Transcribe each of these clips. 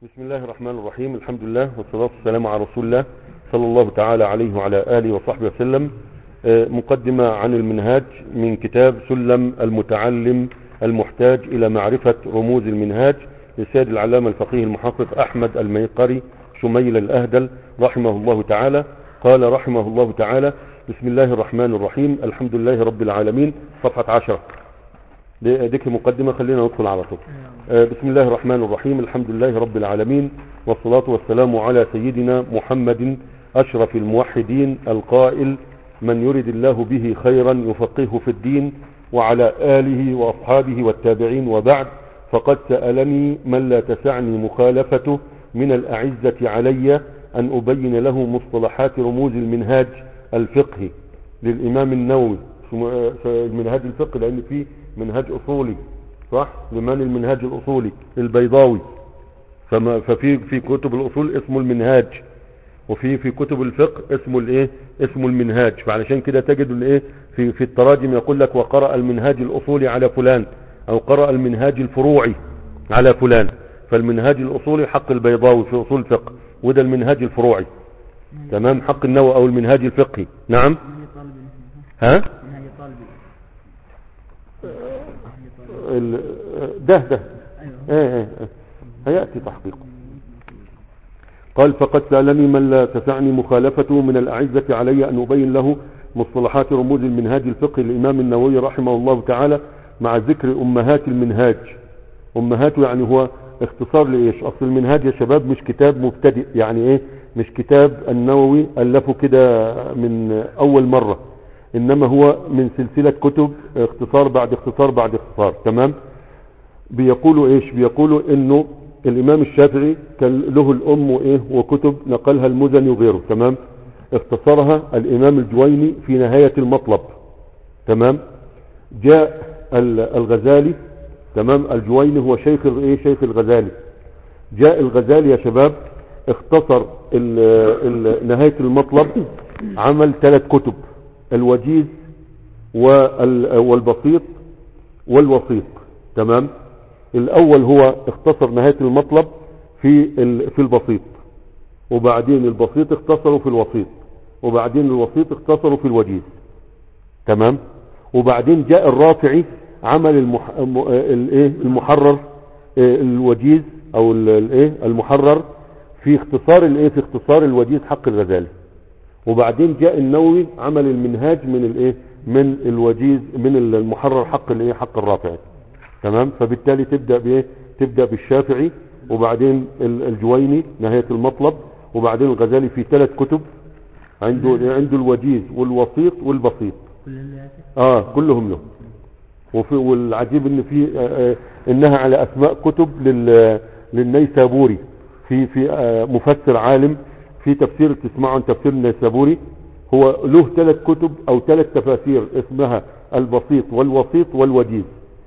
بسم الله الرحمن الرحيم الحمد لله والصلاة والسلام على رسول الله صلى الله تعالى عليه وعلى آله وصحبه وسلم آه، مقدمة عن المنهاج من كتاب سلم المتعلم المحتاج إلى معرفة رموز المنهاج لسيد العلامة الفقيه المحقق أحمد الميقري شميل الأهدل رحمه الله تعالى قال رحمه الله تعالى بسم الله الرحمن الرحيم الحمد لله رب العالمين صفحة عشرة دي- ديك المقدمة خلينا ندخل على طول آه، بسم الله الرحمن الرحيم الحمد لله رب العالمين والصلاة والسلام على سيدنا محمد أشرف الموحدين القائل من يرد الله به خيرا يفقهه في الدين وعلى آله وأصحابه والتابعين وبعد فقد سألني من لا تسعني مخالفته من الأعزة علي أن أبين له مصطلحات رموز المنهاج الفقهي للإمام النووي اسمه- آه، المنهاج الفقهي لأن فيه منهاج أصولي صح لمن المنهاج الأصولي البيضاوي فما ففي في كتب الأصول اسمه المنهاج وفي في كتب الفقه اسمه الايه اسمه المنهاج فعلشان كده تجد الايه في في التراجم يقول لك وقرأ المنهاج الأصولي على فلان أو قرأ المنهاج الفروعي على فلان فالمنهاج الأصولي حق البيضاوي في أصول الفقه وده المنهاج الفروعي تمام حق النووي أو المنهاج الفقهي نعم منهج طالبي ها منهج طالبي ال- ده ده ايوه ايه ايه ايه هيأتي تحقيقه قال فقد سألني من لا تسعني مخالفته من الأعزة علي أن أبين له مصطلحات رموز المنهاج الفقهي للإمام النووي رحمه الله تعالى مع ذكر أمهات المنهاج أمهاته يعني هو اختصار لإيش أصل المنهاج يا شباب مش كتاب مبتدئ يعني إيه مش كتاب النووي ألفه كده من أول مرة إنما هو من سلسلة كتب اختصار بعد اختصار بعد اختصار تمام بيقولوا ايش بيقولوا انه الامام الشافعي كان له الام وايه وكتب نقلها المزني وغيره تمام اختصرها الامام الجويني في نهاية المطلب تمام جاء ال- الغزالي تمام الجويني هو شيخ ال- ايه شيخ الغزالي جاء الغزالي يا شباب اختصر ال ال نهاية المطلب عمل ثلاث كتب الوجيز وال- والبسيط والوسيط تمام الاول هو اختصر نهاية المطلب في ال- في البسيط وبعدين البسيط اختصروا في الوسيط وبعدين الوسيط اختصروا في الوجيز تمام وبعدين جاء الرافعي عمل المح... م- آه، الايه المحرر آه، الوجيز او ال- الايه المحرر في اختصار الايه في اختصار الوجيز حق الغزالي وبعدين جاء النووي عمل المنهاج من الايه من الوجيز من المحرر حق الايه حق الرافعي تمام فبالتالي تبدا بايه تبدا بالشافعي وبعدين ال- الجويني نهايه المطلب وبعدين الغزالي في ثلاث كتب عنده عنده الوجيز والوسيط والبسيط كل اللي ياتي اه كلهم له وفي والعجيب ان في آه آه انها على اسماء كتب لل للنيسابوري في في آه مفسر عالم في تفسير تسمعوا عن تفسير النيسابوري هو له ثلاث كتب او ثلاث تفاسير اسمها البسيط والوسيط والوجيز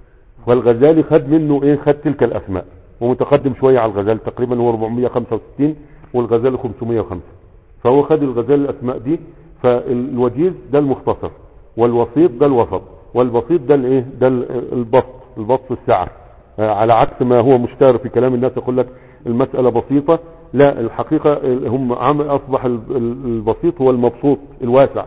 والغزالي خد منه ايه خد تلك الاسماء ومتقدم شوية على الغزالي تقريبا هو 465 والغزالي 505 فهو خد الغزالي الاسماء دي فالوجيز ده المختصر والوسيط ده الوسط والبسيط ده الايه ده ال- البسط البسط السعة آه، على عكس ما هو مشتهر في كلام الناس يقول لك المسألة بسيطة لا الحقيقة ال- هم عم اصبح ال- ال- البسيط هو المبسوط الواسع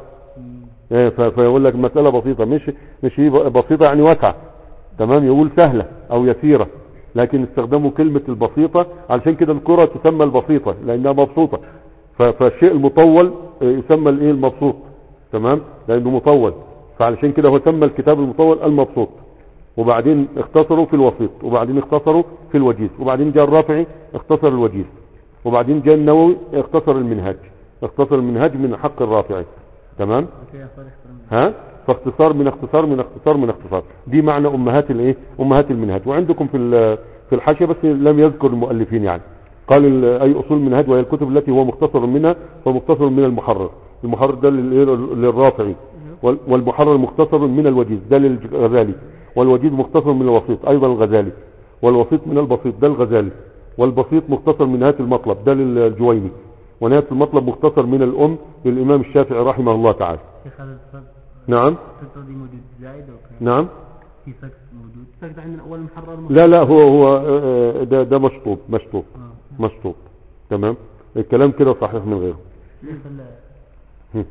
آه، ف- فيقول لك مسألة بسيطة مش مش هي ب- بسيطة يعني واسعة تمام يقول سهلة او يسيرة لكن استخدموا كلمة البسيطة علشان كده الكرة تسمى البسيطة لانها مبسوطة ف- فالشيء المطول آه، يسمى الايه المبسوط تمام لانه مطول فعلشان كده هو سمى الكتاب المطول المبسوط وبعدين اختصروا في الوسيط وبعدين اختصروا في الوجيز وبعدين جاء الرافعي اختصر الوجيز وبعدين جاء النووي اختصر المنهاج اختصر المنهاج من حق الرافعي تمام وكيف صالح فرمي ها فاختصار من اختصار من اختصار من اختصار دي معنى امهات الايه امهات المنهاج وعندكم في ال- في الحاشيه بس لم يذكر المؤلفين يعني قال ال- اي اصول المنهاج وهي الكتب التي هو مختصر منها فمختصر من المحرر المحرر ده للإيه؟ للرافعي وال- والمحرر مختصر من الوجيز ده للغزالي والوجيز مختصر من الوسيط ايضا الغزالي والوسيط من البسيط ده الغزالي والبسيط مختصر من نهايه المطلب ده للجويني ونهايه المطلب مختصر من الام للامام الشافعي رحمه الله تعالى شيخ هذا الفرق نعم الفرق دي موجود زائد او كان نعم في فرق موجود فرق عندنا اول محرر لا لا هو هو آه، ده ده مشطوب مشطوب آه. مشطوط تمام الكلام كده صحيح من غيره ليش ال هم.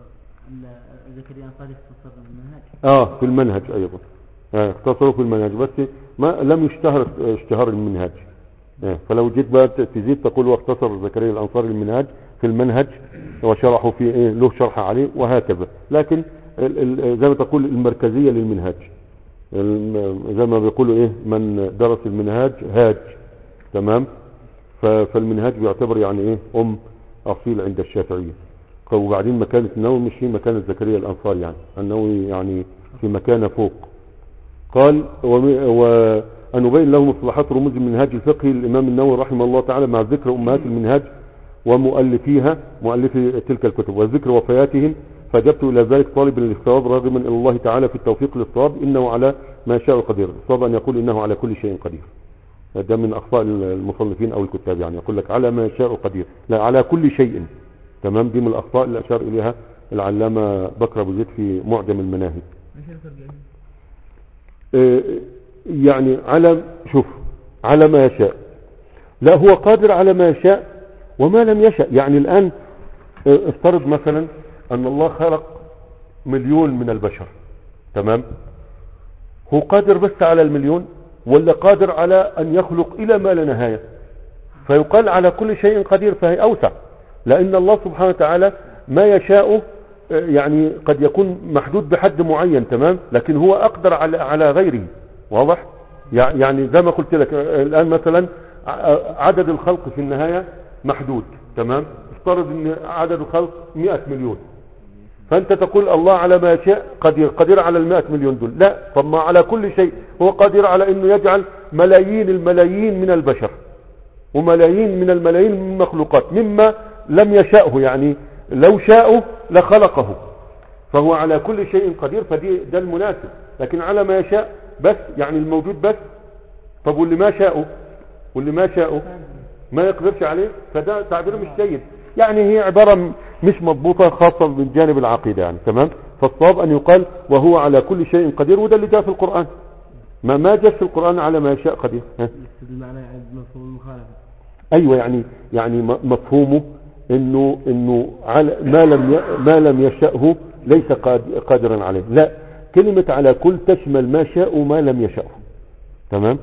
ال- زكريا الأنصاري اختصر المنهج اه في المنهج ايضا آه اختصروا في المنهج بس ما لم يشتهر اشتهار المنهاج آه فلو جيت بقى ت- تزيد تقول واختصر زكريا الانصاري المنهاج في المنهج وشرحوا في ايه له شرح عليه وهكذا لكن ال ال زي ما تقول المركزية للمنهاج الم- زي ما بيقولوا ايه من درس المنهاج هاج تمام ف- فالمنهاج بيعتبر يعني ايه ام اصيل عند الشافعية وبعدين مكانة النووي مش هي مكانة زكريا الانصاري يعني النووي يعني في مكانة فوق قال وم- وأن أبين لهم مصطلحات رموز المنهاج الفقهي للإمام النووي رحمه الله تعالى مع ذكر أمهات المنهاج ومؤلفيها مؤلفي تلك الكتب وذكر وفياتهم فأجبت إلى ذلك طالبا للثواب راغبا إلى الله تعالى في التوفيق للصواب إنه على ما يشاء قدير الصواب أن يقول إنه على كل شيء قدير ده من أخطاء المصنفين أو الكتاب يعني يقول لك على ما يشاء قدير لا على كل شيء تمام دي من الأخطاء اللي أشار إليها العلامة بكر أبو زيد في معجم المناهج ايش الفرق يعني؟ آه، يعني على شوف على ما يشاء لا هو قادر على ما يشاء وما لم يشاء يعني الآن آه، افترض مثلا أن الله خلق مليون من البشر تمام هو قادر بس على المليون ولا قادر على أن يخلق إلى ما لا نهاية فيقال على كل شيء قدير فهي أوسع لأن الله سبحانه وتعالى ما يشاء آه، يعني قد يكون محدود بحد معين تمام لكن هو أقدر على على غيره واضح يع- يعني زي ما قلت لك آه، الآن مثلا ع- عدد الخلق في النهاية محدود تمام افترض ان عدد الخلق 100 مليون فانت تقول الله على ما يشاء قدير قدير على المائة مليون دول لا طب ما على كل شيء هو قادر على انه يجعل ملايين الملايين من البشر وملايين من الملايين من المخلوقات مما لم يشاءه يعني لو شاءه لخلقه فهو على كل شيء قدير فدي ده المناسب لكن على ما يشاء بس يعني الموجود بس طب واللي ما شاءه واللي ما شاءه ما يقدرش عليه فده تعبير مش جيد يعني هي عبارة م- مش مضبوطة خاصة من جانب العقيدة يعني تمام فالصواب أن يقال وهو على كل شيء قدير وده اللي جاء في القرآن ما ما جاء في القرآن على ما يشاء قدير ها؟ يقصد المعنى يعني مفهوم المخالفة ايوه يعني يعني م- مفهومه انه انه على ما لم ي- ما لم يشأه ليس قاد- قادرا عليه لا كلمة على كل تشمل ما شاء وما لم يشأه تمام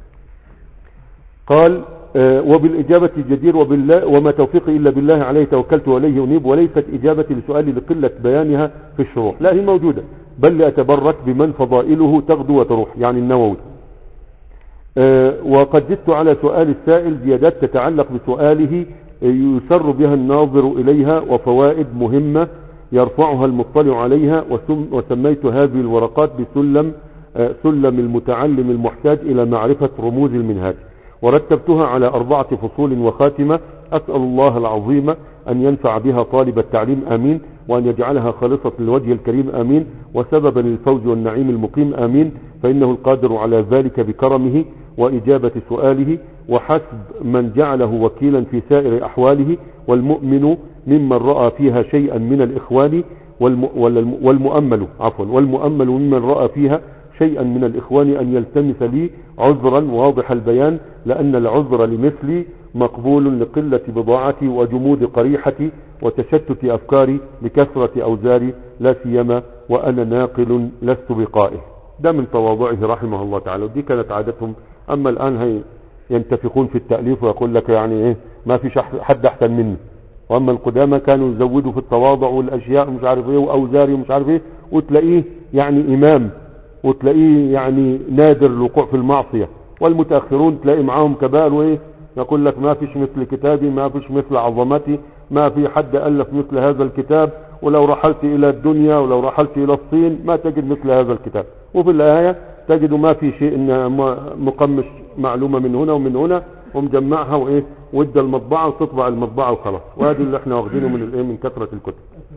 قال آه، وبالإجابة جدير وبالله وما توفيقي إلا بالله عليه توكلت وإليه أنيب وليست إجابتي لسؤالي لقلة بيانها في الشروح لا هي موجودة بل لأتبرك بمن فضائله تغدو وتروح يعني النووي آه، وقد زدت على سؤال السائل زيادات تتعلق بسؤاله آه، يسر بها الناظر إليها وفوائد مهمة يرفعها المطلع عليها وسم وسميت هذه الورقات بسلم آه، سلم المتعلم المحتاج إلى معرفة رموز المنهاج ورتبتها على أربعة فصول وخاتمة أسأل الله العظيم أن ينفع بها طالب التعليم آمين وأن يجعلها خالصة للوجه الكريم آمين وسببا للفوز والنعيم المقيم آمين فإنه القادر على ذلك بكرمه وإجابة سؤاله وحسب من جعله وكيلا في سائر أحواله والمؤمن ممن رأى فيها شيئا من الإخوان والم والم- والمؤمل عفوا والمؤمل ممن رأى فيها شيئا من الإخوان أن يلتمس لي عذرا واضح البيان لأن العذر لمثلي مقبول لقلة بضاعتي وجمود قريحتي وتشتت أفكاري بكثرة أوزاري لا سيما وأنا ناقل لست بقائه ده من تواضعه رحمه الله تعالى ودي كانت عادتهم أما الآن هي ينتفقون في التأليف ويقول لك يعني إيه ما فيش أح- حد أحسن مني واما القدامى كانوا يزودوا في التواضع والاشياء ومش عارف ايه واوزاري ومش عارف ايه وتلاقيه يعني امام وتلاقيه يعني نادر الوقوع في المعصية والمتأخرون تلاقي معاهم كبار وايه يقول لك ما فيش مثل كتابي ما فيش مثل عظمتي ما في حد ألف مثل هذا الكتاب ولو رحلت إلى الدنيا ولو رحلت إلى الصين ما تجد مثل هذا الكتاب وفي الآية تجد ما في شيء إن م- مقمش معلومة من هنا ومن هنا ومجمعها وإيه وادى المطبعة وتطبع المطبعة وخلاص وهذه اللي احنا واخدينه من الإيه من كثرة الكتب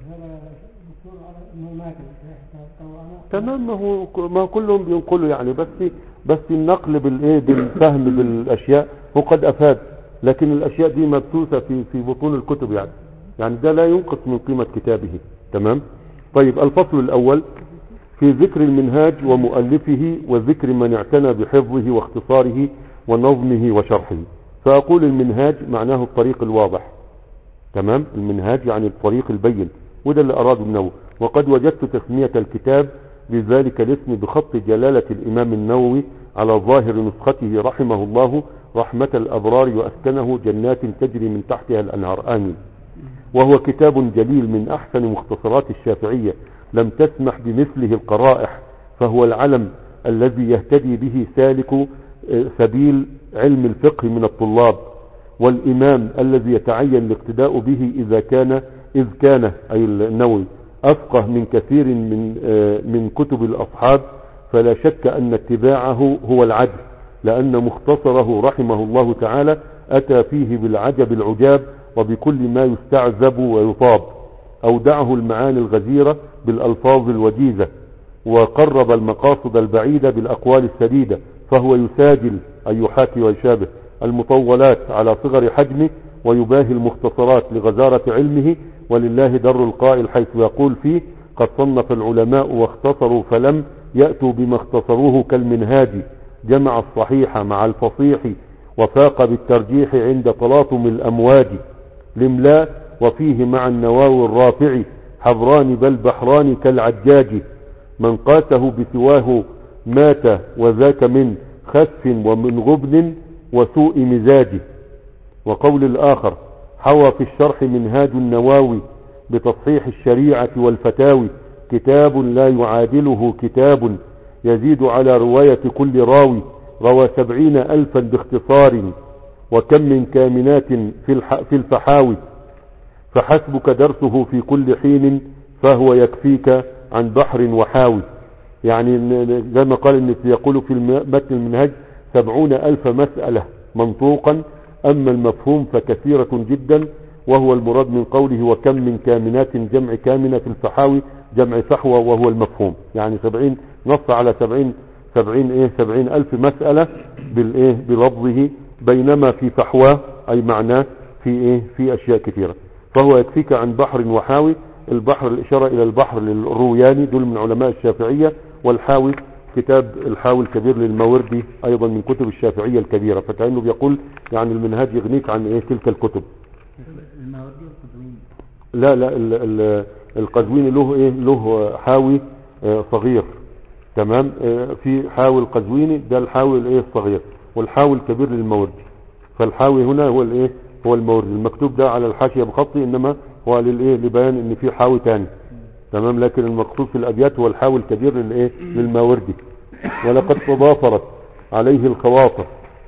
تمام ما هو ما هو كلهم بينقلوا يعني بس بس النقل بالايه بالفهم بالاشياء هو قد افاد لكن الاشياء دي مبثوثه في في بطون الكتب يعني يعني ده لا ينقص من قيمه كتابه تمام طيب الفصل الاول في ذكر المنهاج ومؤلفه وذكر من اعتنى بحفظه واختصاره ونظمه وشرحه فأقول المنهاج معناه الطريق الواضح تمام المنهاج يعني الطريق البين وده اللي أراده النووي وقد وجدت تسمية الكتاب بذلك الاسم بخط جلالة الإمام النووي على ظاهر نسخته رحمه الله رحمة الأبرار وأسكنه جنات تجري من تحتها الأنهار آمين وهو كتاب جليل من أحسن مختصرات الشافعية لم تسمح بمثله القرائح فهو العلم الذي يهتدي به سالك آه، سبيل علم الفقه من الطلاب والإمام الذي يتعين الاقتداء به إذا كان إذ كان أي النووي أفقه من كثير من آه، من كتب الأصحاب فلا شك أن اتباعه هو العدل لأن مختصره رحمه الله تعالى أتى فيه بالعجب العجاب وبكل ما يستعذب ويطاب أودعه المعاني الغزيرة بالألفاظ الوجيزة وقرب المقاصد البعيدة بالأقوال السديدة فهو يساجل أي يحاكي ويشابه المطولات على صغر حجمه ويباهي المختصرات لغزارة علمه ولله در القائل حيث يقول فيه قد صنف العلماء واختصروا فلم يأتوا بما اختصروه كالمنهاج جمع الصحيح مع الفصيح وفاق بالترجيح عند تلاطم الأمواج الاملاء وفيه مع النواوي الرافع حبران بل بحران كالعجاج من قاته بسواه مات وذاك من خسف ومن غبن وسوء مزاج وقول الآخر حوى في الشرح منهاج النواوي بتصحيح الشريعة والفتاوي كتاب لا يعادله كتاب يزيد على رواية كل راوي روى سبعين ألفا باختصار وكم من كامنات في, الح في الفحاوي فحسبك درسه في كل حين فهو يكفيك عن بحر وحاوي يعني زي ما قال ان يقول في متن المنهج سبعون ألف مسألة منطوقا أما المفهوم فكثيرة جدا وهو المراد من قوله وكم من كامنات جمع كامنة في الفحاوي جمع فحوى وهو المفهوم يعني سبعين نص على سبعين سبعين ايه سبعين ألف مسألة بالايه بلفظه بينما في فحواه أي معناه في ايه في أشياء كثيرة فهو يكفيك عن بحر وحاوي البحر الإشارة إلى البحر للروياني دول من علماء الشافعية والحاوي كتاب الحاوي الكبير للماوردي أيضا من كتب الشافعية الكبيرة فكأنه بيقول يعني المنهاج يغنيك عن إيه تلك الكتب الماوردي والقدوين لا لا ال- ال- القزويني له إيه له حاوي آه، صغير تمام آه، في حاوي القزويني ده الحاوي الايه الصغير والحاوي الكبير للماوردي فالحاوي هنا هو الايه هو الماوردي المكتوب ده على الحاشية بخطي انما هو للايه لبيان ان في حاوي تاني تمام لكن المقصود في الابيات هو الحاوي الكبير للايه للماوردي ولقد تضافرت عليه الخواطر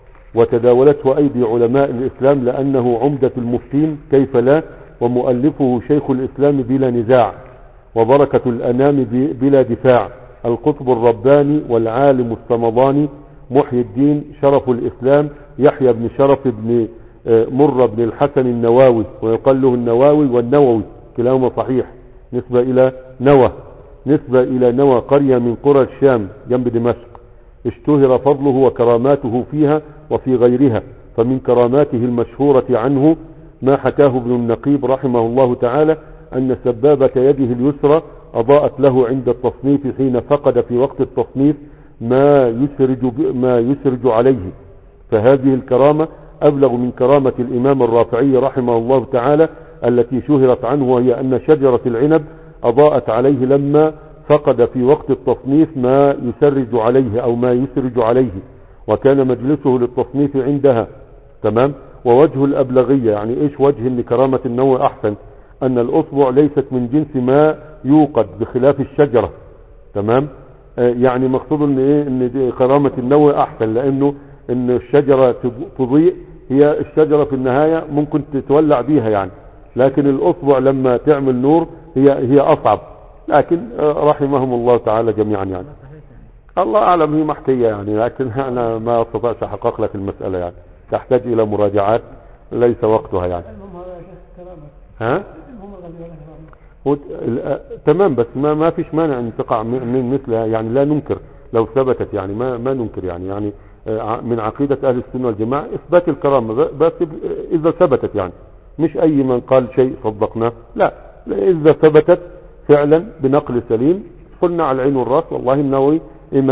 وتداولته ايدي علماء الاسلام لانه عمدة المفتين كيف لا ومؤلفه شيخ الاسلام بلا نزاع وبركة الانام ب- بلا دفاع القطب الرباني والعالم الصمداني محي الدين شرف الاسلام يحيى بن شرف بن آه، مر بن الحسن النواوي ويقال له النواوي والنووي كلاهما صحيح نسبة الى نوى نسبة الى نوى قرية من قرى الشام جنب دمشق اشتهر فضله وكراماته فيها وفي غيرها فمن كراماته المشهورة عنه ما حكاه ابن النقيب رحمه الله تعالى أن سبابة يده اليسرى أضاءت له عند التصنيف حين فقد في وقت التصنيف ما يسرج, ب- ما يسرج عليه فهذه الكرامة أبلغ من كرامة الإمام الرافعي رحمه الله تعالى التي شهرت عنه وهي أن شجرة العنب أضاءت عليه لما فقد في وقت التصنيف ما يسرج عليه أو ما يسرج عليه وكان مجلسه للتصنيف عندها تمام ووجه الأبلغية يعني إيش وجه أن كرامة النوى أحسن أن الأصبع ليست من جنس ما يوقد بخلاف الشجرة تمام آه يعني مقصود ان ايه ان دي كرامة النوى احسن لانه ان الشجرة تض- تضيء هي الشجرة في النهاية ممكن تتولع بيها يعني لكن الاصبع لما تعمل نور هي هي اصعب لكن آه رحمهم الله تعالى جميعا يعني صحيح يعني. الله اعلم هي محكية يعني لكن انا ما استطعت احقق لك المسألة يعني تحتاج الى مراجعات ليس وقتها يعني المهم هذا يا شيخ كرامة ها المهم الذي ولا كرامة هو ال- آه، تمام بس ما ما فيش مانع ان تقع م- من مثلها يعني لا ننكر لو ثبتت يعني ما ما ننكر يعني يعني آه، ع- من عقيدة اهل السنة والجماعة اثبات الكرامة ب- بس ب- اذا ثبتت يعني مش اي من قال شيء صدقناه لا لا، اذا ثبتت فعلا بنقل سليم قلنا على العين والراس والله النووي امام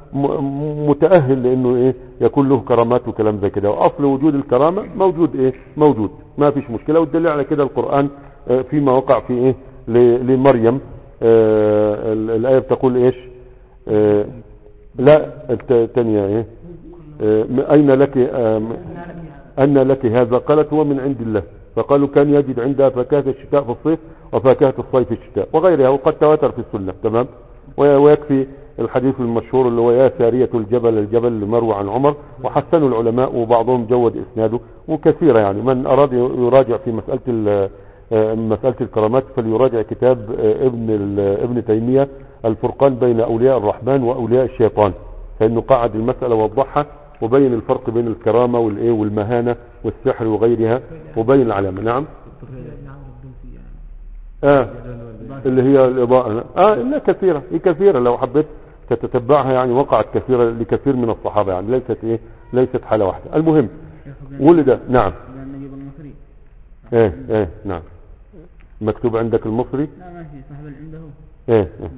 م- متأهل لانه ايه يكون له كرامات وكلام زي كده واصل وجود الكرامة موجود ايه موجود ما فيش مشكلة والدليل على كده القرآن آه، فيما وقع في ايه ل- لمريم آه، ال- الآية بتقول ايش آه، لا الت- الثانية ايه آه، م- اين لك آه، م- أن لك هذا قالت هو من عند الله فقالوا كان يجد عندها فاكهة الشتاء في الصيف وفاكهة الصيف في الشتاء وغيرها وقد تواتر في السنة تمام وي- ويكفي الحديث المشهور اللي هو يا سارية الجبل الجبل لمروى عن عمر وحسنوا العلماء وبعضهم جود إسناده وكثيرة يعني من أراد يراجع في مسألة ال- آه، مسألة الكرامات فليراجع كتاب آه، ابن ال- ابن تيمية الفرقان بين أولياء الرحمن وأولياء الشيطان فإنه قعد المسألة ووضحها وبين الفرق بين الكرامة والإيه والمهانة والسحر وغيرها وبين العلامة نعم آه اللي هي الإضاءة آه لا كثيرة هي كثيرة لو حبيت تتتبعها يعني وقعت كثيرة لكثير من الصحابة يعني ليست إيه ليست حالة واحدة المهم ولد نعم نجيب المصري ايه ايه نعم مكتوب عندك المصري لا ماشي صاحب اللي عنده ايه, إيه.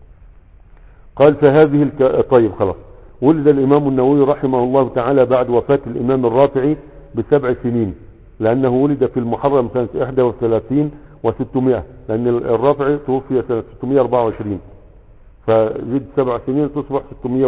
قال فهذه الك... طيب خلاص ولد الإمام النووي رحمه الله تعالى بعد وفاة الإمام الرافعي بسبع سنين لأنه ولد في المحرم سنة 31 و600 لأن الرافعي توفي سنة 624 فزيد سبع سنين تصبح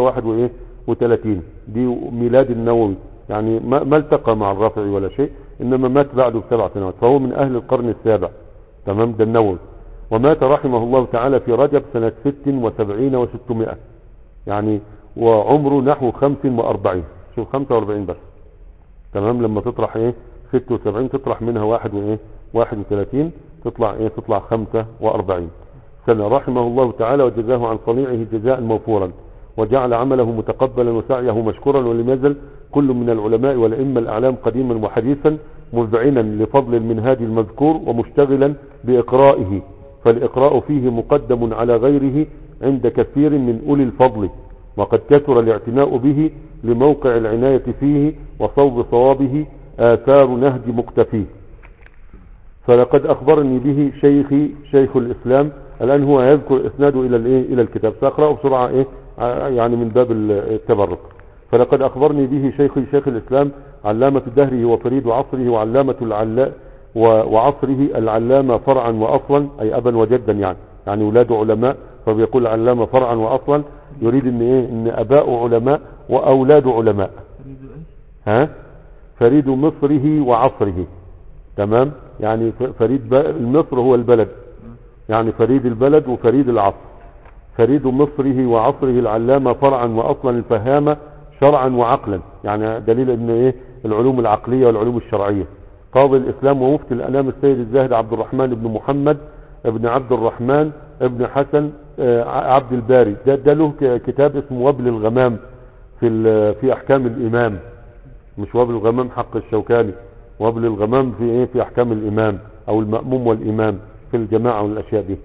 631 دي ميلاد النووي يعني ما, ما التقى مع الرافعي ولا شيء إنما مات بعده بسبع سنوات فهو من أهل القرن السابع تمام ده النووي ومات رحمه الله تعالى في رجب سنة 76 و600 يعني وعمره نحو 45 شوف 45 بس تمام لما تطرح ايه 76 تطرح منها واحد وايه 31 تطلع ايه تطلع 45 سنة رحمه الله تعالى وجزاه عن صنيعه جزاء موفورا وجعل عمله متقبلا وسعيه مشكورا ولم يزل كل من العلماء والأئمة الأعلام قديما وحديثا مذعنا لفضل المنهاج المذكور ومشتغلا بإقرائه فالإقراء فيه مقدم على غيره عند كثير من أولي الفضل وقد كثر الاعتناء به لموقع العناية فيه وصوب صوابه آثار نهج مقتفيه فلقد أخبرني به شيخي شيخ الإسلام الآن هو يذكر إسناده إلى الإيه إلى الكتاب سأقرأه بسرعة إيه يعني من باب التبرك فلقد أخبرني به شيخي شيخ الإسلام علامة دهره وفريد عصره وعلامة العلاء وعصره العلامة فرعا وأصلا أي أبا وجدا يعني يعني ولاد علماء فبيقول علامة فرعا وأصلا يريد ان ايه ان اباء علماء واولاد علماء ها فريد مصره وعصره تمام يعني فريد مصر هو البلد يعني فريد البلد وفريد العصر فريد مصره وعصره العلامة فرعا واصلا الفهامة شرعا وعقلا يعني دليل ان ايه العلوم العقلية والعلوم الشرعية قاضي الاسلام ومفتي الانام السيد الزاهد عبد الرحمن بن محمد ابن عبد الرحمن ابن حسن عبد الباري ده, ده له كتاب اسمه وبل الغمام في في احكام الامام مش وبل الغمام حق الشوكاني وبل الغمام في ايه في احكام الامام او المأموم والامام في الجماعة والاشياء دي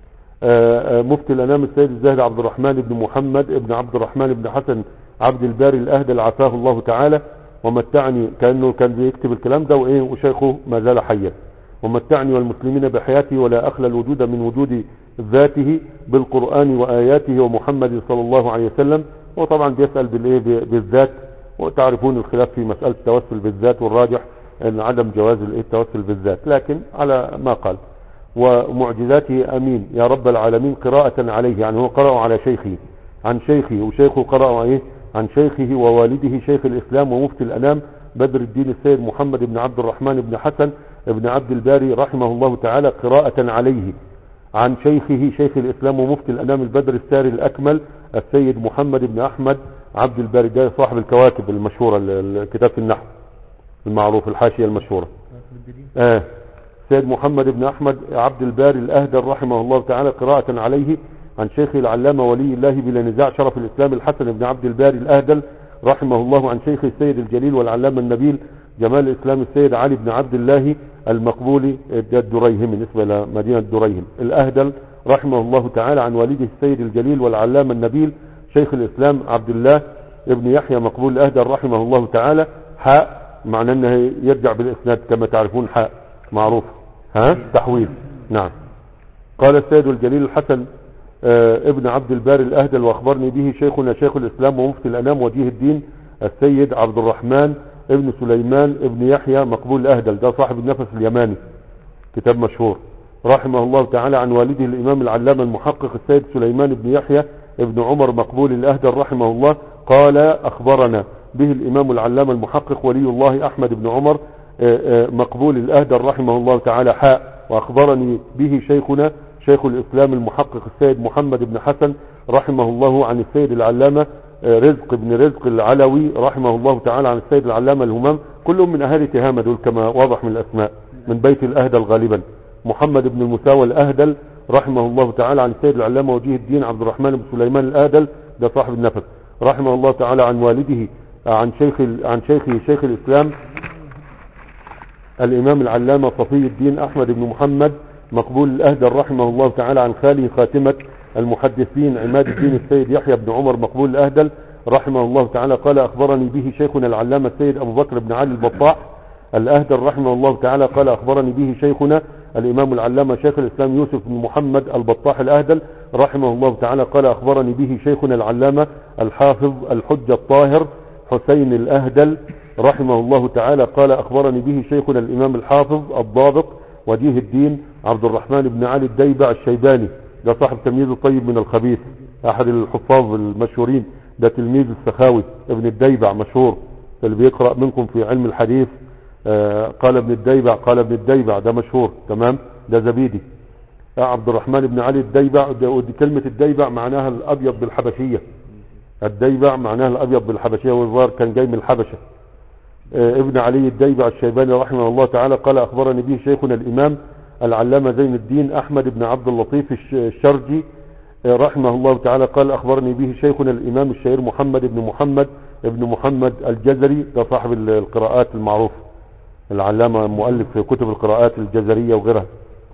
مفتي الانام السيد الزاهد عبد الرحمن بن محمد ابن عبد الرحمن بن حسن عبد الباري الاهدل عافاه الله تعالى ومتعني كانه كان بيكتب الكلام ده وايه وشيخه ما زال حيا ومتعني والمسلمين بحياته ولا أخلى الوجود من وجود ذاته بالقرآن وآياته ومحمد صلى الله عليه وسلم وطبعا بيسأل بالإيه بالذات وتعرفون الخلاف في مسألة التوسل بالذات والراجح أن عدم جواز التوسل بالذات لكن على ما قال ومعجزاته أمين يا رب العالمين قراءة عليه يعني هو قرأ على شيخه عن شيخه وشيخه قرأ إيه عن شيخه ووالده شيخ الإسلام ومفتي الأنام بدر الدين السيد محمد بن عبد الرحمن بن حسن ابن عبد الباري رحمه الله تعالى قراءة عليه عن شيخه شيخ الإسلام ومفتي الأنام البدر الساري الأكمل السيد محمد بن أحمد عبد الباري ده صاحب الكواكب المشهورة الكتاب في النحو المعروف الحاشية المشهورة آه سيد محمد بن أحمد عبد الباري الأهدر رحمه الله تعالى قراءة عليه عن شيخه العلامة ولي الله بلا نزاع شرف الإسلام الحسن بن عبد الباري الأهدل رحمه الله عن شيخه السيد الجليل والعلامة النبيل جمال الإسلام السيد علي بن عبد الله المقبولي الدريهم بالنسبة إلى مدينة دريهم الأهدل رحمه الله تعالى عن والده السيد الجليل والعلامة النبيل شيخ الإسلام عبد الله ابن يحيى مقبول الأهدل رحمه الله تعالى حاء معنى أنه يرجع بالإسناد كما تعرفون حاء معروف ها تحويل نعم قال السيد الجليل الحسن آه، ابن عبد البار الأهدل وأخبرني به شيخنا شيخ الإسلام ومفتي الأنام وجيه الدين السيد عبد الرحمن ابن سليمان ابن يحيى مقبول الأهدل ده صاحب النفس اليماني كتاب مشهور رحمه الله تعالى عن والده الإمام العلامة المحقق السيد سليمان بن يحيى ابن عمر مقبول الأهدل رحمه الله قال أخبرنا به الإمام العلامة المحقق ولي الله أحمد بن عمر آه، آه، مقبول الأهدل رحمه الله تعالى حاء وأخبرني به شيخنا شيخ الإسلام المحقق السيد محمد بن حسن رحمه الله عن السيد العلامة آه، رزق بن رزق العلوي رحمه الله تعالى عن السيد العلامة الهمام كلهم من أهالي تهامة دول كما واضح من الأسماء من بيت الأهدل غالبا محمد بن المساوى الأهدل رحمه الله تعالى عن السيد العلامة وجيه الدين عبد الرحمن بن سليمان الأهدل ده صاحب النفس رحمه الله تعالى عن والده آه، عن شيخ عن شيخه شيخ الإسلام الإمام العلامة صفي الدين أحمد بن محمد مقبول الأهدل رحمه الله تعالى عن خاله خاتمة المحدثين عماد الدين السيد يحيى بن عمر مقبول الأهدل رحمه الله تعالى قال أخبرني به شيخنا العلامة السيد أبو بكر بن علي البطاح الأهدل رحمه الله تعالى قال أخبرني به شيخنا الإمام العلامة شيخ الإسلام يوسف بن محمد البطاح الأهدل رحمه الله تعالى قال أخبرني به شيخنا العلامة الحافظ الحجة الطاهر حسين الأهدل رحمه الله تعالى قال أخبرني به شيخنا الإمام الحافظ الضابط وجيه الدين عبد الرحمن بن علي الديبع الشيباني ده صاحب تمييز الطيب من الخبيث أحد الحفاظ المشهورين ده تلميذ السخاوي ابن الديبع مشهور اللي بيقرأ منكم في علم الحديث آه، قال ابن الديبع قال ابن الديبع ده مشهور تمام ده زبيدي آه، عبد الرحمن بن علي الديبع ده- ودي كلمة الديبع معناها الأبيض بالحبشية الديبع معناها الأبيض بالحبشية والظاهر كان جاي من الحبشة آه، ابن علي الديبع الشيباني رحمه الله تعالى قال أخبرني به شيخنا الإمام العلامة زين الدين أحمد بن عبد اللطيف الش- الشرجي آه، رحمه الله تعالى قال أخبرني به شيخنا الإمام الشهير محمد بن محمد ابن محمد الجزري ده صاحب ال- القراءات المعروف العلامة مؤلف في كتب القراءات الجزرية وغيرها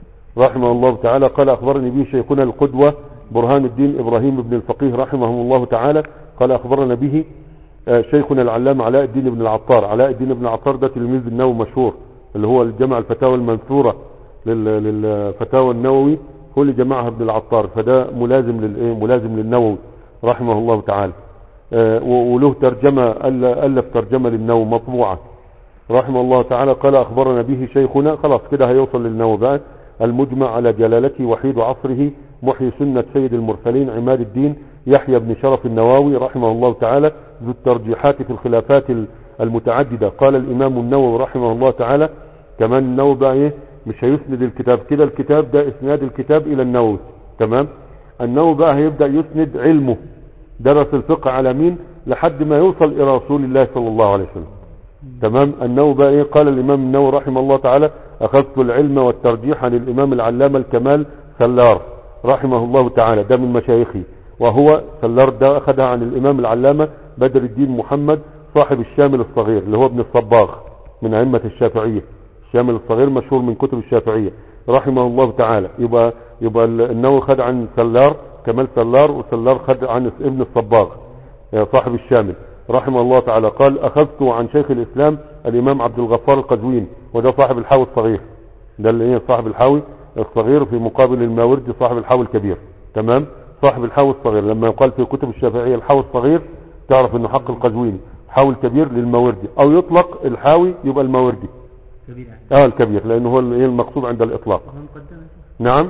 رحمه الله تعالى قال أخبرني به شيخنا القدوة برهان الدين إبراهيم بن الفقيه رحمه الله تعالى قال أخبرنا به آه، شيخنا العلامة علاء الدين بن العطار علاء الدين بن العطار ده تلميذ النووي مشهور اللي هو الجمع الفتاوى المنثورة لل- للفتاوى النووي هو اللي جمعها ابن العطار فده ملازم للايه ملازم للنووي رحمه الله تعالى آه، و- وله ترجمة أل- ألف ترجمة للنووي مطبوعة رحمه الله تعالى قال أخبرنا به شيخنا خلاص كده هيوصل للنووي بقى المجمع على جلالته وحيد عصره محيي سنة سيد المرسلين عماد الدين يحيى بن شرف النواوي رحمه الله تعالى ذو الترجيحات في الخلافات ال- المتعددة قال الإمام النووي رحمه الله تعالى كمان النووي بقى إيه مش هيسند الكتاب كده الكتاب ده إسناد الكتاب إلى النووي تمام النووي بقى هيبدأ يسند علمه درس الفقه على مين لحد ما يوصل إلى رسول الله صلى الله عليه وسلم تمام النووي بقى ايه قال الامام النووي رحمه الله تعالى اخذت العلم والترجيح عن الامام العلامة الكمال سلار رحمه الله تعالى ده من مشايخي وهو سلار ده اخذها عن الامام العلامة بدر الدين محمد صاحب الشامل الصغير اللي هو ابن الصباغ من ائمة الشافعية الشامل الصغير مشهور من كتب الشافعية رحمه الله تعالى يبقى يبقى النووي خد عن سلار كمال سلار وسلار خد عن ابن الصباغ صاحب الشامل رحمه الله تعالى قال أخذت عن شيخ الإسلام الإمام عبد الغفار القزوين وده صاحب الحاوي الصغير ده اللي هي صاحب الحاوي الصغير في مقابل الماوردي صاحب الحاوي الكبير تمام صاحب الحاوي الصغير لما يقال في كتب الشافعية الحاوي الصغير تعرف انه حق القزويني حاوي الكبير للماوردي او يطلق الحاوي يبقى الماوردي كبير يعني اه الكبير لانه هو اللي هي المقصود عند الاطلاق وهو مقدم يا شيخ نعم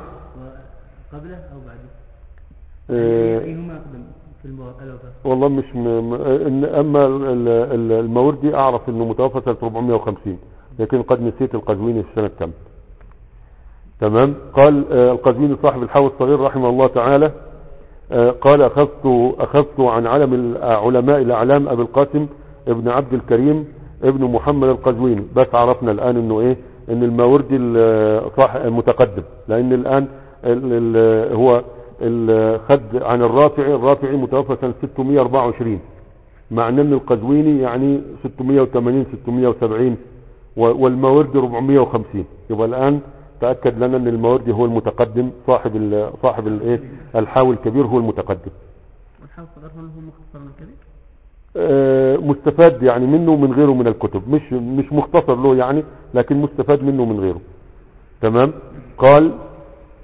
وقبله أو بعده آه أيهما أقدم في المو- الوفاة والله مش م... م... إن اما ال- ال- الماوردي اعرف انه متوفى سنه 450 لكن قد نسيت القزويني في سنه كم تمام قال آه، القزويني صاحب الحاوي الصغير رحمه الله تعالى آه، قال اخذت اخذت عن علم العلماء الاعلام ابي القاسم ابن عبد الكريم ابن محمد القزويني بس عرفنا الان انه ايه ان الماوردي ال- صح متقدم لان الان ال ال هو ال- خد عن الرافعي الرافعي متوفى سنه 624 مع ان القزويني يعني 680 670 و- والماوردي 450 يبقى الان تاكد لنا ان الماوردي هو المتقدم صاحب ال صاحب الايه الحاوي الكبير هو المتقدم والحافظ الصغير هو مختصر من الكبير آه، مستفاد يعني منه ومن غيره من الكتب مش مش مختصر له يعني لكن مستفاد منه ومن غيره تمام قال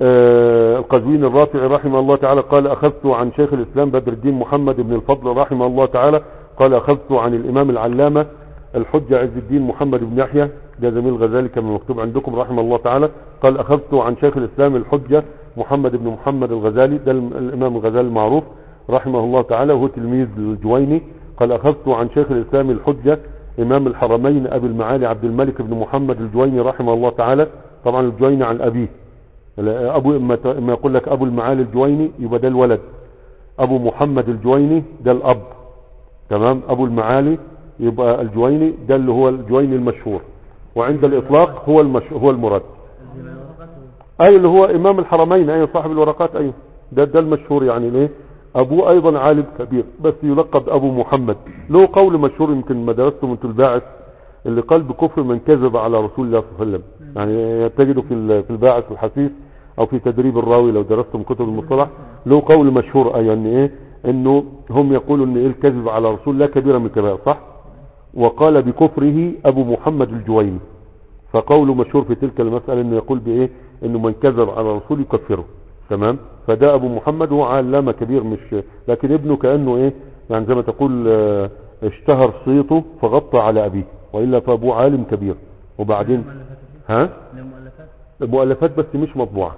آه، القزوين الرافعي رحمه الله تعالى قال أخذت عن شيخ الإسلام بدر الدين محمد بن الفضل رحمه الله تعالى قال أخذت عن الإمام العلامة الحجة عز الدين محمد بن يحيى ده زميل الغزالي كما مكتوب عندكم رحمه الله تعالى قال أخذت عن شيخ الإسلام الحجة محمد بن محمد الغزالي ده الم- الإمام الغزالي المعروف رحمه الله تعالى وهو تلميذ الجويني قال أخذت عن شيخ الإسلام الحجة إمام الحرمين أبي المعالي عبد الملك بن محمد الجويني رحمه الله تعالى طبعا الجويني عن أبيه لا، أبو إما ت- إما يقول لك أبو المعالي الجويني يبقى ده الولد أبو محمد الجويني ده الأب تمام أبو المعالي يبقى الجويني ده اللي هو الجويني المشهور وعند الإطلاق هو المش... هو المراد الجمع الورقات أي اللي هو إمام الحرمين أي صاحب الورقات أي ده ده المشهور يعني ليه أبوه أيضا عالم كبير بس يلقب أبو محمد له قول مشهور يمكن ما درسته من الباعث اللي قال بكفر من كذب على رسول الله صلى الله عليه وسلم يعني تجده في ال- في الباعث الحثيث أو في تدريب الراوي لو درستم كتب المصطلح له قول مشهور أي يعني إيه إنه هم يقولوا إن إيه الكذب على رسول الله كبيرة من الكبائر صح وقال بكفره أبو محمد الجويني فقوله مشهور في تلك المسألة انه يقول بايه انه من كذب على الرسول يكفره تمام فده ابو محمد هو علامة كبير مش لكن ابنه كأنه ايه يعني زي ما تقول آه، اشتهر صيته فغطى على ابيه وإلا فابوه عالم كبير وبعدين مؤلفات ها له مؤلفات مؤلفات بس مش مطبوعة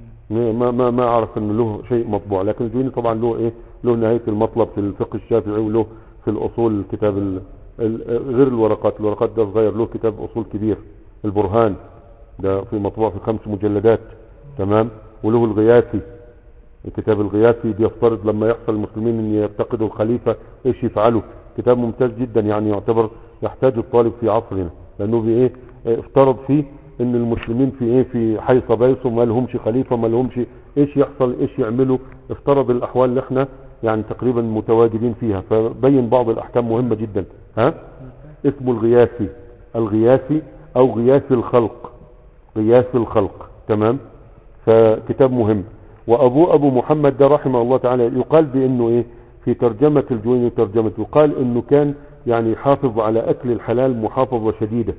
ما ما ما اعرف ان له شيء مطبوع لكن الجويني طبعا له ايه له نهاية المطلب في الفقه الشافعي وله في الاصول كتاب ال... ال... غير الورقات الورقات ده صغير له كتاب اصول كبير البرهان ده في مطبوع في خمس مجلدات تمام وله الغياثي كتاب الغياثي بيفترض لما يحصل المسلمين ان يفتقدوا الخليفة ايش يفعلوا كتاب ممتاز جدا يعني يعتبر يحتاج الطالب في عصرنا لانه بايه اه، افترض فيه ان المسلمين في ايه في حيث بيسوا ما لهمش خليفة ما لهمش ايش يحصل ايش يعملوا افترض الاحوال اللي احنا يعني تقريبا متواجدين فيها فبين بعض الاحكام مهمة جدا ها اسمه الغياثي الغياثي او غياث الخلق غياث الخلق تمام فكتاب مهم وابوه ابو محمد ده رحمه الله تعالى يقال بانه ايه في ترجمة الجويني ترجمته يقال انه كان يعني يحافظ على اكل الحلال محافظة شديدة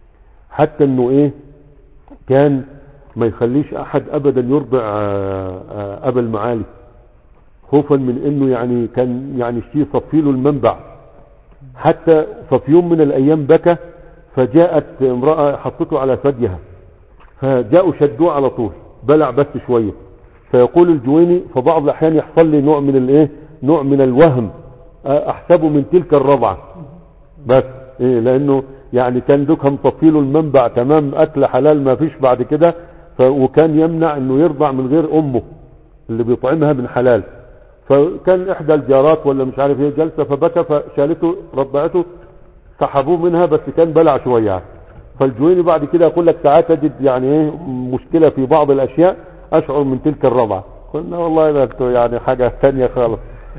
حتى انه ايه كان ما يخليش احد ابدا يرضع آه، آه، ابا المعالي خوفا من انه يعني كان يعني شيء صفي له المنبع حتى ففي يوم من الايام بكى فجاءت امرأة حطته على ثديها فجاءوا شدوه على طول بلع بس شوية فيقول الجويني فبعض الاحيان يحصل لي نوع من الايه نوع من الوهم أه، احسبه من تلك الرضعة بس ايه لانه يعني كان دوكها مطفيله المنبع تمام اكل حلال ما فيش بعد كده ف- وكان يمنع انه يرضع من غير امه اللي بيطعمها من حلال فكان احدى الجارات ولا مش عارف ايه جلسه فبكى فشالته رضعته سحبوه منها بس كان بلع شويه يعني. فالجويني بعد كده يقول لك ساعات اجد يعني ايه مشكله في بعض الاشياء اشعر من تلك الرضعه قلنا والله ده انتوا يعني حاجه ثانيه خالص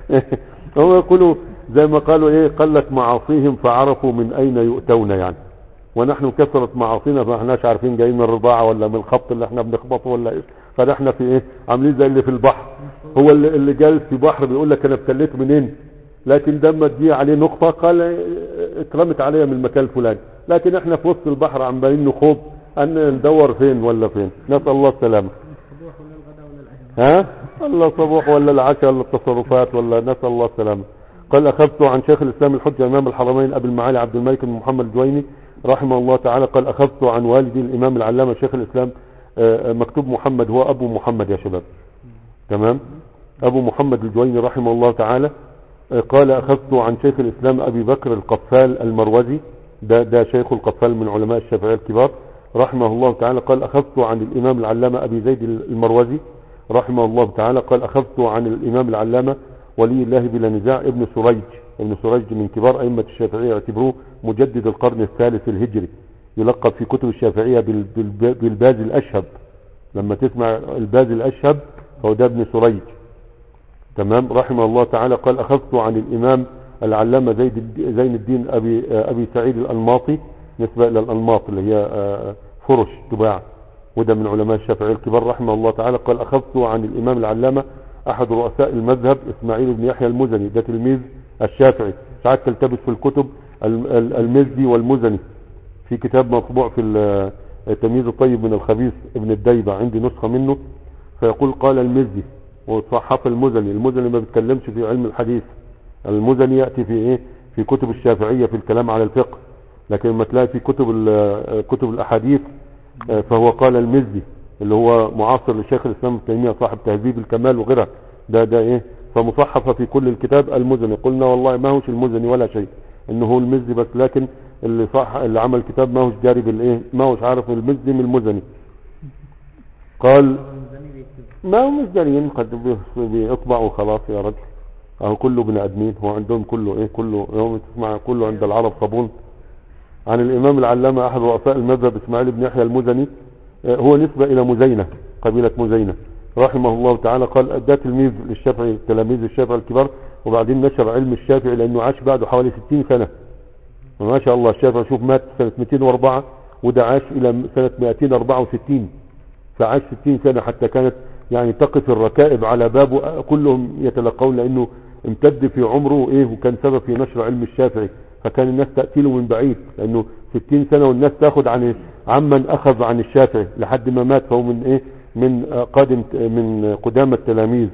هم يقولوا زي ما قالوا ايه قلت معاصيهم فعرفوا من اين يؤتون يعني ونحن كثرت معاصينا فما احناش عارفين جايين من الرضاعه ولا من الخبط اللي احنا بنخبطه ولا ايه فنحن في ايه عاملين زي اللي في البحر هو اللي, اللي جالس في بحر بيقول لك انا ابتليت منين لكن ده ما تجي عليه نقطه قال اه، اترمت عليا من المكان الفلاني لكن احنا في وسط البحر عمالين نخوض ان ندور فين ولا فين نسال الله السلامه الصبوح ولا الغداء ولا العشاء ها ولا الصبوح ولا العشاء ولا التصرفات ولا نسأل الله السلامة قال أخذت عن شيخ الإسلام الحجة إمام الحرمين أبي المعالي عبد الملك بن محمد الجويني رحمه الله تعالى قال أخذت عن والدي الإمام العلامة شيخ الإسلام آه، آه، مكتوب محمد هو أبو محمد يا شباب تمام أبو محمد الجويني رحمه الله تعالى آه، قال أخذت عن شيخ الإسلام أبي بكر القفال المروزي ده, ده شيخ القفال من علماء الشافعية الكبار رحمه الله تعالى قال أخذت عن الإمام العلامة أبي زيد المروزي رحمه الله تعالى قال أخذت عن الإمام العلامة ولي الله بلا نزاع ابن سريج ابن سريج من كبار أئمة الشافعية يعتبروه مجدد القرن الثالث الهجري يلقب في كتب الشافعية بال- بال- بالباز الأشهب لما تسمع الباز الأشهب فهو ده ابن سريج تمام رحمه الله تعالى قال أخذت عن الإمام العلامة زيد الد- زين الدين أبي, أبي سعيد الأنماطي نسبة إلى الأنماط اللي هي آه، فرش تباع وده من علماء الشافعية الكبار رحمه الله تعالى قال أخذت عن الإمام العلامة أحد رؤساء المذهب إسماعيل بن يحيى المزني ده تلميذ الشافعي ساعات تلتبس في الكتب الم- ال- المزدي والمزني في كتاب مطبوع في ال- التمييز الطيب من الخبيث ابن الديبة عندي نسخة منه فيقول قال المزي وصحف المزني المزني ما بيتكلمش في علم الحديث المزني يأتي في ايه في كتب الشافعية في الكلام على الفقه لكن لما تلاقي في كتب ال- كتب الاحاديث آه، فهو قال المزي اللي هو معاصر لشيخ الاسلام ابن تيميه صاحب تهذيب الكمال وغيرها ده ده ايه فمصحفه في كل الكتاب المزني قلنا والله ما هوش المزني ولا شيء انه هو المزي بس لكن اللي صح اللي عمل كتاب ما هوش جاري بالايه ما هوش عارف المزي من المزني قال الميزاني بيكتب ما هو مش دارين قد بي- بيطبع وخلاص يا رجل اهو كله بني ادمين هو عندهم كله ايه كله يوم تسمع كله عند العرب صابون عن الامام العلامة احد رؤساء المذهب اسماعيل بن يحيى المزني آه، هو نسبة الى مزينة قبيلة مزينة رحمه الله تعالى قال ده تلميذ للشافعي تلاميذ الشافعي الكبار وبعدين نشر علم الشافعي لانه عاش بعده حوالي 60 سنة ما شاء الله الشافعي شوف مات سنة 204 وده عاش الى سنة 264 فعاش 60 سنة حتى كانت يعني تقف الركائب على بابه كلهم يتلقون لانه امتد في عمره ايه وكان سبب في نشر علم الشافعي فكان الناس تأتي له من بعيد لانه 60 سنة والناس تاخد عن عمن اخذ عن الشافعي لحد ما مات فهو من ايه من آه، قادم من قدام التلاميذ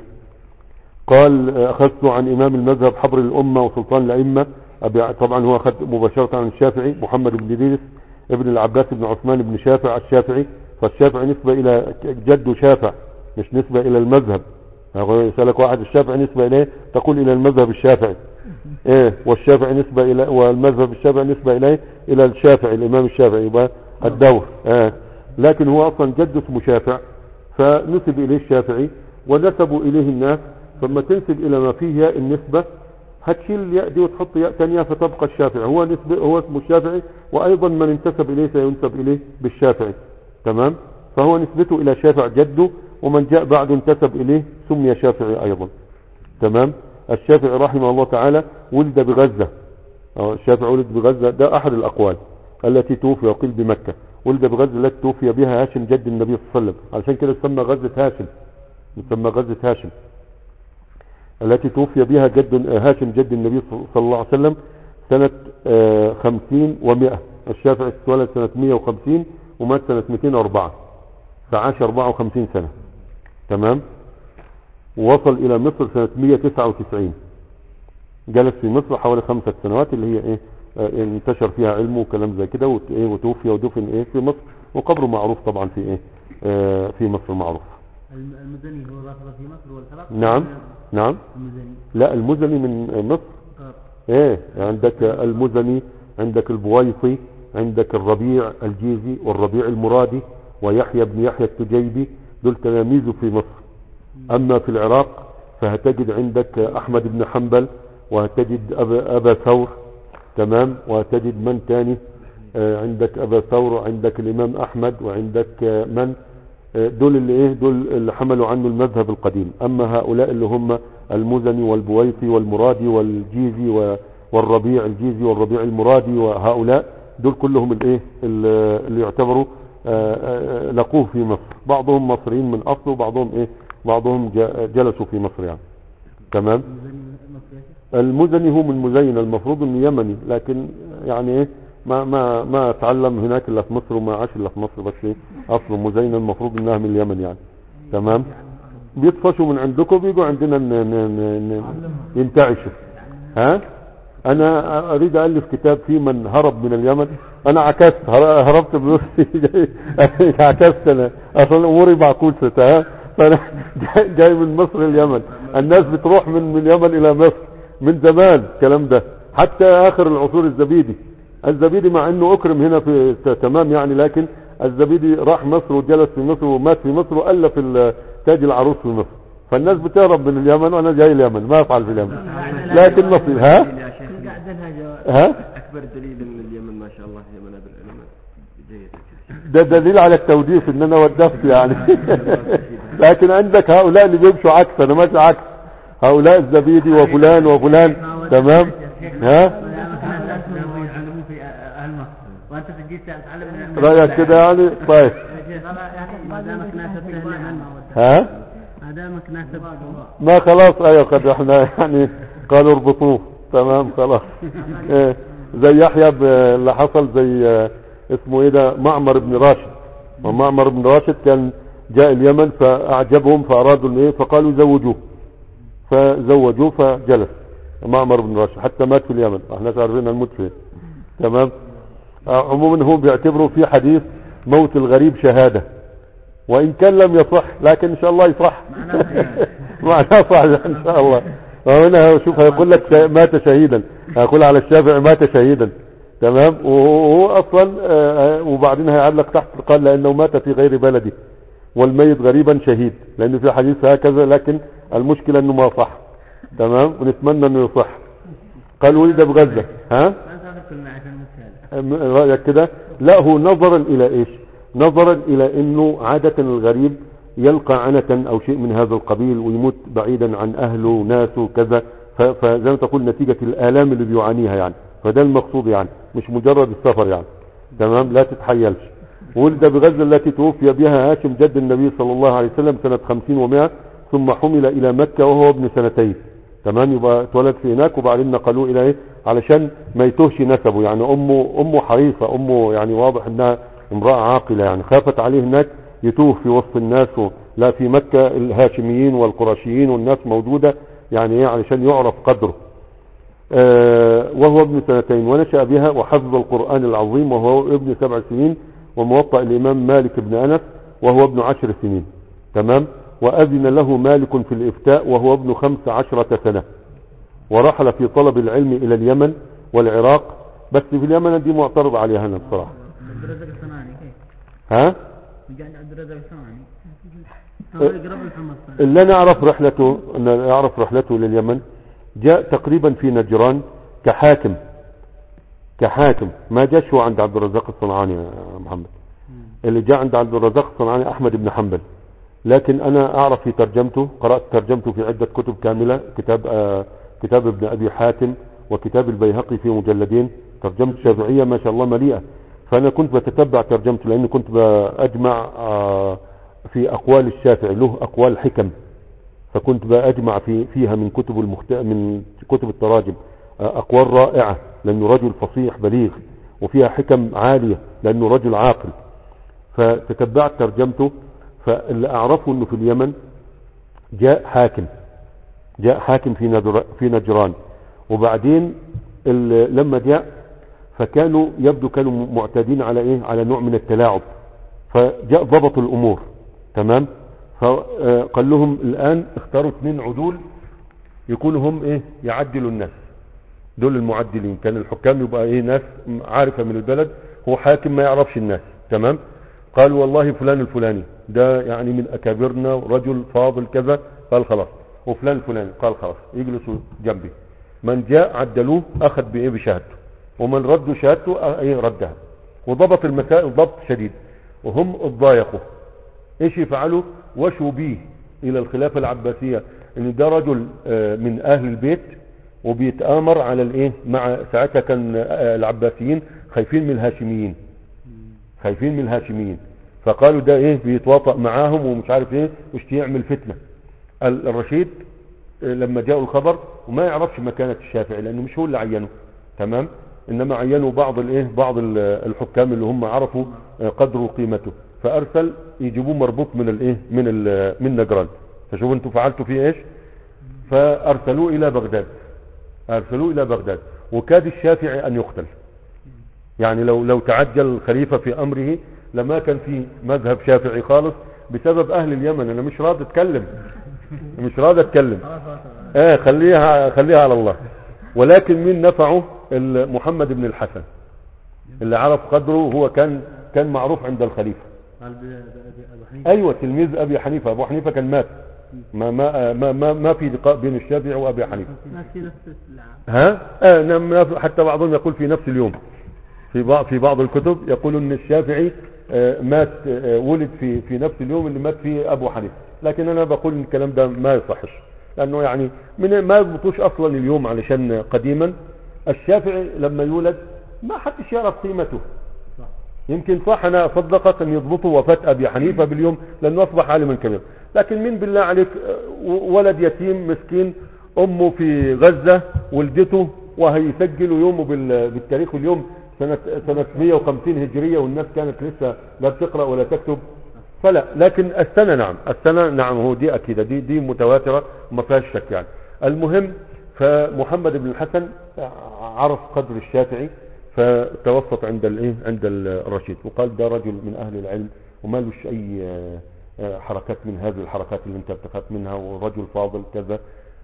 قال آه، اخذت عن امام المذهب حبر الامة وسلطان الائمة أبي- طبعا هو اخذ مباشرة عن الشافعي محمد بن ادريس ابن العباس بن عثمان بن شافع الشافعي فالشافعي نسبة الى جده شافع مش نسبة الى المذهب هو يسألك واحد الشافعي نسبة اليه تقول الى المذهب الشافعي ايه والشافعي نسبة الى والمذهب الشافعي نسبة اليه الى الشافعي الامام الشافعي يبقى الدور ايه لكن هو اصلا جده اسمه شافع فنسب اليه الشافعي ونسبوا اليه الناس فلما تنسب الى ما فيه ياء النسبة هتشيل الياء دي وتحط ياء ثانيه فتبقى الشافعي هو نسبة هو اسمه الشافعي وايضا من انتسب اليه سينسب اليه بالشافعي تمام فهو نسبته الى شافع جده ومن جاء بعده انتسب اليه سمي شافعي ايضا تمام الشافعي رحمه الله تعالى ولد بغزة أو الشافعي ولد بغزة ده احد الاقوال التي توفي وقيل بمكة ولد بغزة التي توفي بها هاشم جد النبي صلى الله عليه وسلم علشان كده تسمى غزة هاشم تسمى غزة هاشم التي توفي بها جد هاشم جد النبي صلى الله عليه وسلم سنة آه، خمسين ومئة الشافعي اتولد سنة مئة وخمسين ومات سنة مئتين واربعة فعاش اربعة وخمسين سنة تمام ووصل الى مصر سنة مئة تسعة وتسعين جلس في مصر حوالي خمسة سنوات اللي هي ايه آه، انتشر فيها علمه وكلام زي كده وت- إيه، وتوفي ودفن ايه في مصر وقبره معروف طبعا في ايه آه، في مصر معروف الم- المزني هو رافض في مصر والعراق نعم نعم المزني لا المزني من مصر آه. ايه عندك المزني عندك البويصي عندك الربيع الجيزي والربيع المرادي ويحيى بن يحيى التجيبي دول تلاميذه في مصر اما في العراق فهتجد عندك احمد بن حنبل وهتجد أبا, أبا ثور تمام وهتجد من تاني آه، عندك ابا ثور وعندك الامام احمد وعندك آه، من آه، دول اللي ايه دول اللي حملوا عنه المذهب القديم اما هؤلاء اللي هم المزني والبويطي والمرادي والجيزي و- والربيع الجيزي والربيع المرادي وهؤلاء دول كلهم الايه اللي اللي يعتبروا آه، آه، لقوه في مصر بعضهم مصريين من اصله وبعضهم ايه بعضهم جا- جلسوا في مصر يعني تمام المزني مصر يا شيخ المزني هو من مزين المفروض انه يمني لكن يعني ايه ما ما ما تعلم هناك الا في مصر وما عاش الا في مصر بس ايه اصله مزين المفروض انها من اليمن يعني تمام بيطفشوا من عندكم بيجوا عندنا ن- ن- ن- ن- ينتعشوا ها انا اريد الف كتاب في من هرب من اليمن انا عكست هر- هربت بنفسي عكست انا اصلا اموري معكوسه ها فانا جاي- جاي من مصر اليمن الناس بتروح من من اليمن الى مصر من زمان الكلام ده حتى اخر العصور الزبيدي الزبيدي مع انه اكرم هنا في ت- تمام يعني لكن الزبيدي راح مصر وجلس في مصر ومات في مصر والف ال- تاج العروس في مصر فالناس بتهرب من اليمن وانا جاي اليمن ما افعل في اليمن لكن نصيب ها يا شيخ قاعد لها جواب ها اكبر دليل ان اليمن ما شاء الله هي منابر العلماء جيدة ده دليل على التوديف ان انا ودفت يعني لكن عندك هؤلاء اللي بيمشوا عكس انا ماشي عكس هؤلاء الزبيدي وفلان وفلان تمام ها يعلمون في اهل مصر وانت جيت تتعلم من رايك كده يعني طيب يا شيخ انا يعني ما دامك ناسبت اليمن ها ما دامك ناسبت ما خلاص ايوه قد احنا يعني قالوا اربطوه تمام خلاص إيه زي يحيى ب- اللي حصل زي آه، اسمه ايه ده معمر بن راشد ومعمر بن راشد كان جاء اليمن فأعجبهم فأرادوا إن إيه فقالوا زوجوه فزوجوه فجلس معمر بن راشد حتى مات في اليمن احنا عارفين الموت فين تمام آه، عموما هو بيعتبروا في حديث موت الغريب شهادة وإن كان لم يصح لكن إن شاء الله يصح معناه صح إن شاء الله وهنا شوف هيقول لك شا- مات شهيدا هيقول على الشافعي مات شهيدا تمام وهو أصلا آه، آه، وبعدين هيعلق تحت قال لأنه مات في غير بلده والميت غريبا شهيد لأنه في حديث هكذا لكن المشكلة أنه ما صح تمام ونتمنى أنه يصح قال ولد بغزة ها ما تاخذ كل معي عشان المسألة أم- رأيك كده لا هو نظرا الى ايش نظرا الى انه عادة الغريب يلقى عنة او شيء من هذا القبيل ويموت بعيدا عن اهله وناسه وكذا ف- فزي ما تقول نتيجة الالام اللي بيعانيها يعني فده المقصود يعني مش مجرد السفر يعني تمام لا تتحيلش ولد بغزة التي توفي بها هاشم جد النبي صلى الله عليه وسلم سنة خمسين ومائة ثم حمل الى مكة وهو ابن سنتين تمام يبقى اتولد في هناك وبعدين نقلوه الى ايه علشان ما يتوهش نسبه يعني امه امه حريصه امه يعني واضح انها امراه عاقله يعني خافت عليه هناك يتوه في وسط الناس و- لا في مكه الهاشميين والقرشيين والناس موجوده يعني ايه علشان يعرف قدره آه، وهو ابن سنتين ونشأ بها وحفظ القرآن العظيم وهو ابن سبع سنين وموطأ الإمام مالك بن أنس وهو ابن عشر سنين تمام وأذن له مالك في الإفتاء وهو ابن خمس عشرة سنة ورحل في طلب العلم إلى اليمن والعراق بس في اليمن دي معترض عليها أنا بصراحة عبد الرزاق الصنعاني كيف؟ ها قاعد عبد الرزاق الصنعاني هو يقرب الحمص اللي أنا أعرف رحلته أن أعرف رحلته لليمن جاء تقريبا في نجران كحاكم كحاكم ما جاش هو عند عبد الرزاق الصنعاني يا محمد اللي جاء عند عبد الرزاق الصنعاني أحمد بن حنبل لكن أنا أعرف في ترجمته قرأت ترجمته في عدة كتب كاملة كتاب آه كتاب ابن أبي حاتم وكتاب البيهقي في مجلدين ترجمة الشافعية ما شاء الله مليئة فأنا كنت بتتبع ترجمته لأني كنت بأجمع آه في أقوال الشافعي له أقوال حكم فكنت بأجمع في فيها من كتب المخت... من كتب التراجم آه، أقوال رائعة لأنه رجل فصيح بليغ وفيها حكم عالية لأنه رجل عاقل فتتبعت ترجمته فاللي أعرفه أنه في اليمن جاء حاكم جاء حاكم في نجر... في نجران وبعدين ال... لما جاء فكانوا يبدو كانوا معتادين على ايه على نوع من التلاعب فجاء ضبط الامور تمام فقال لهم الان اختاروا اثنين عدول يكونوا هم ايه يعدلوا الناس دول المعدلين كان الحكام يبقى ايه ناس عارفة من البلد هو حاكم ما يعرفش الناس تمام قال والله فلان الفلاني ده يعني من اكابرنا رجل فاضل كذا قال خلاص وفلان الفلاني قال خلاص يجلسوا جنبي من جاء عدلوه اخذ بايه بشهادته ومن ردوا شهادته اه، ايه ردها وضبط المسائل ضبط شديد وهم اتضايقوا ايش يفعلوا وشوا بيه الى الخلافة العباسية ان ده رجل اه، من اهل البيت وبيتآمر على الايه مع ساعتها كان اه، العباسيين خايفين من الهاشميين خايفين من الهاشميين فقالوا ده ايه بيتواطأ معاهم ومش عارف ايه مش يعمل فتنة ال- الرشيد اه، لما جاءوا الخبر وما يعرفش مكانة الشافعي لانه مش هو اللي عينه تمام انما عينوا بعض الايه بعض ال- الحكام اللي هم عرفوا اه، قدره وقيمته فارسل يجيبوه مربوط من الايه من ال- من نجران فشوفوا انتوا فعلتوا فيه ايش فارسلوه الى بغداد ارسلوه الى بغداد وكاد الشافعي ان يقتل يعني لو لو تعجل الخليفة في امره لما كان في مذهب شافعي خالص بسبب اهل اليمن انا مش راضي اتكلم مش راضي اتكلم خلاص خلاص اه خليها خليها على الله ولكن مين نفعه ال- محمد بن الحسن اللي عرف قدره هو كان كان معروف عند الخليفة قال ب- ب- ب- ابو حنيفه ايوه تلميذ ابي حنيفة ابو حنيفة كان مات ما ما ما ما, ما في لقاء بين الشافعي وابي حنيفة ما في نفس العام ها آه نعم، ما في- حتى بعضهم يقول في نفس اليوم في بعض في بعض الكتب يقول ان الشافعي آه، مات آه، ولد في في نفس اليوم اللي مات فيه ابو حنيفه لكن انا بقول ان الكلام ده ما يصحش لانه يعني من ما يضبطوش اصلا اليوم علشان قديما الشافعي لما يولد ما حدش يعرف قيمته يمكن صح انا اصدقك ان يضبطوا وفاة ابي حنيفة باليوم لانه اصبح عالما كبيرا لكن مين بالله عليك آه، ولد يتيم مسكين امه في غزة ولدته وهيسجلوا يومه بال- بالتاريخ واليوم سنة, سنة 150 هجرية والناس كانت لسه لا بتقرأ ولا تكتب فلا لكن السنة نعم السنة نعم هو دي أكيدة دي دي متواترة وما فيهاش شك يعني المهم فمحمد بن الحسن عرف قدر الشافعي فتوسط عند الايه عند الرشيد وقال ده رجل من اهل العلم وما لوش اي آه، آه، حركات من هذه الحركات اللي انت ابتخت منها ورجل فاضل كذا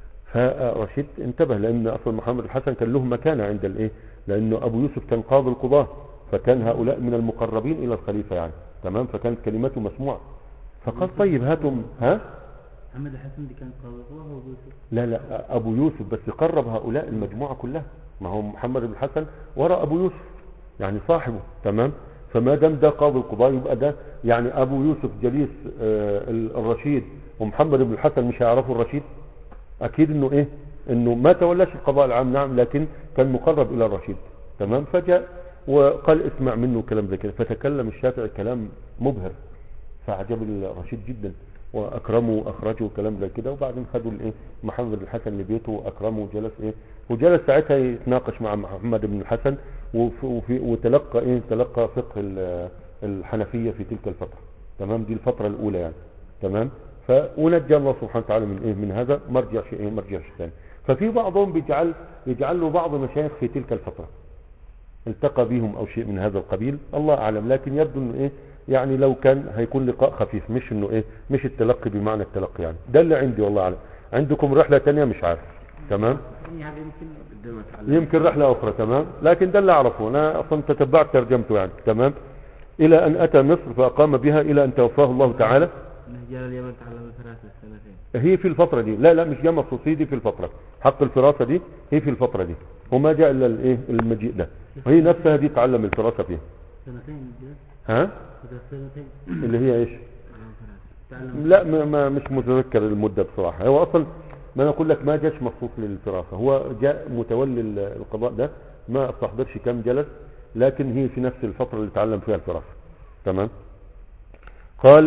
فرشيد انتبه لان اصلا محمد الحسن كان له مكانه عند الايه لانه ابو يوسف كان قاضي القضاه فكان هؤلاء من المقربين الى الخليفه يعني تمام فكانت كلمته مسموعه فقال طيب هاتم ها محمد الحسن دي كان قاضي هو هو يوسف لا لا ابو يوسف بس قرب هؤلاء المجموعه كلها ما هو محمد بن الحسن وراء ابو يوسف يعني صاحبه تمام فما دام ده قاضي القضاء يبقى ده يعني ابو يوسف جليس آه، الرشيد ومحمد بن الحسن مش هيعرفوا الرشيد اكيد انه ايه انه ما تولاش القضاء العام نعم لكن كان مقرب الى الرشيد تمام فجاء وقال اسمع منه كلام زي كده فتكلم الشافعي كلام مبهر فعجب الرشيد جدا واكرمه واخرجه وكلام زي كده وبعدين خدوا الايه محمد بن الحسن لبيته واكرمه وجلس ايه وجلس ساعتها يتناقش مع محمد بن الحسن وف- وفي وتلقى ايه تلقى فقه ال- الحنفيه في تلك الفتره تمام دي الفتره الاولى يعني تمام ف ونجى الله سبحانه وتعالى من ايه من هذا مرجع شيء ايه مرجع شيء ثاني ففي بعضهم بيجعل يجعل له بعض مشايخ في تلك الفتره التقى بهم او شيء من هذا القبيل الله اعلم لكن يبدو انه ايه يعني لو كان هيكون لقاء خفيف مش انه ايه مش التلقي بمعنى التلقي يعني ده اللي عندي والله اعلم عندكم رحله تانية مش عارف تمام يعني يمكن بدون ما اتعلم يمكن رحله اخرى تمام لكن ده اللي اعرفه انا اصلا تتبعت ترجمته يعني تمام الى ان اتى مصر فاقام بها الى ان توفاه الله تعالى نهجان اليمن تعلم الفراسة السنتين هي في الفترة دي لا لا مش جامعة مخصوصية دي في الفترة حق الفراسة دي هي في الفترة دي وما جاء الا الايه المجيء ده وهي نفسها دي تعلم الفراسة فيها سنتين جلس ها وده سنتين اللي هي ايش تعلم لا ما ما مش متذكر المدة بصراحة هو اصلا ما انا اقول لك ما جاش مخصوص للفراسة هو جاء متولي ال- القضاء ده ما استحضرش كم جلس لكن هي في نفس الفترة اللي تعلم فيها الفراسة تمام قال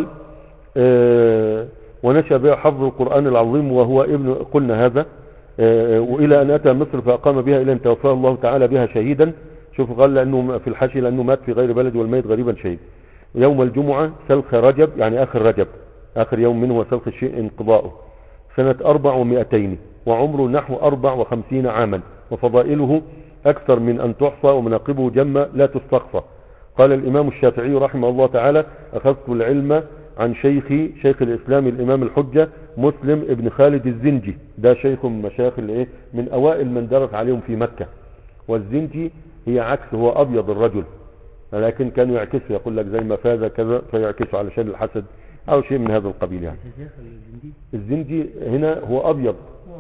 آه، ونشأ بها حفظ القرآن العظيم وهو ابن قلنا هذا آه، وإلى أن أتى مصر فأقام بها إلى أن توفاه الله تعالى بها شهيدا شوف قال لأنه في الحشي لأنه مات في غير بلد والميت غريبا شهيد يوم الجمعة سلخ رجب يعني آخر رجب آخر يوم منه وسلخ الشيء انقضاؤه سنة أربع ومئتين وعمره نحو أربع وخمسين عاما وفضائله أكثر من أن تحصى ومناقبه جمة لا تستقصى قال الإمام الشافعي رحمه الله تعالى أخذت العلم عن شيخي شيخ الإسلام الإمام الحجة مسلم ابن خالد الزنجي ده شيخ من مشايخ الإيه من أوائل من درس عليهم في مكة والزنجي هي عكس هو أبيض الرجل لكن كانوا يعكسوا يقول لك زي ما فاز كذا فيعكسوا علشان الحسد أو شيء من هذا القبيل يعني شيخ الجندي الزنجي هنا هو أبيض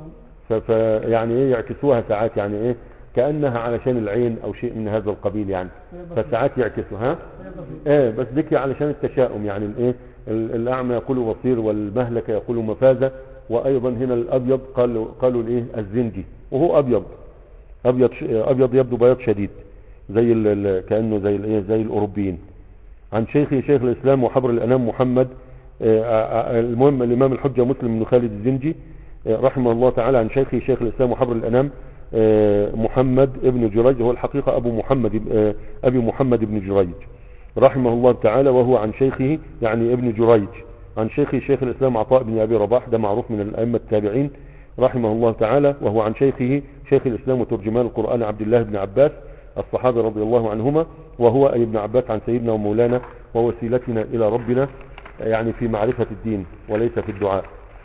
ف- فيعني ايه يعكسوها ساعات يعني ايه كأنها علشان العين او شيء من هذا القبيل يعني فساعات يعكسوا ها ايه بس ذكي علشان التشاؤم يعني الايه ال- الاعمى يقول بصير والمهلك يقول مفازة وايضا هنا الابيض قالوا قالوا الايه الزنجي وهو ابيض ابيض ش- ابيض يبدو بياض شديد زي ال- ال- كانه زي الايه زي الاوروبيين عن شيخي شيخ الاسلام وحبر الانام محمد آه، آه، المهم الامام الحجه مسلم بن خالد الزنجي آه، رحمه الله تعالى عن شيخي شيخ الاسلام وحبر الانام آه، محمد ابن جريج هو الحقيقه ابو محمد آه، ابي محمد بن جريج رحمه الله تعالى وهو عن شيخه يعني ابن جريج عن شيخه شيخ الاسلام عطاء بن ابي رباح ده معروف من الائمه التابعين رحمه الله تعالى وهو عن شيخه شيخ الاسلام وترجمان القران عبد الله بن عباس الصحابي رضي الله عنهما وهو أي ابن عباس عن سيدنا ومولانا ووسيلتنا إلى ربنا يعني في معرفة الدين وليس في الدعاء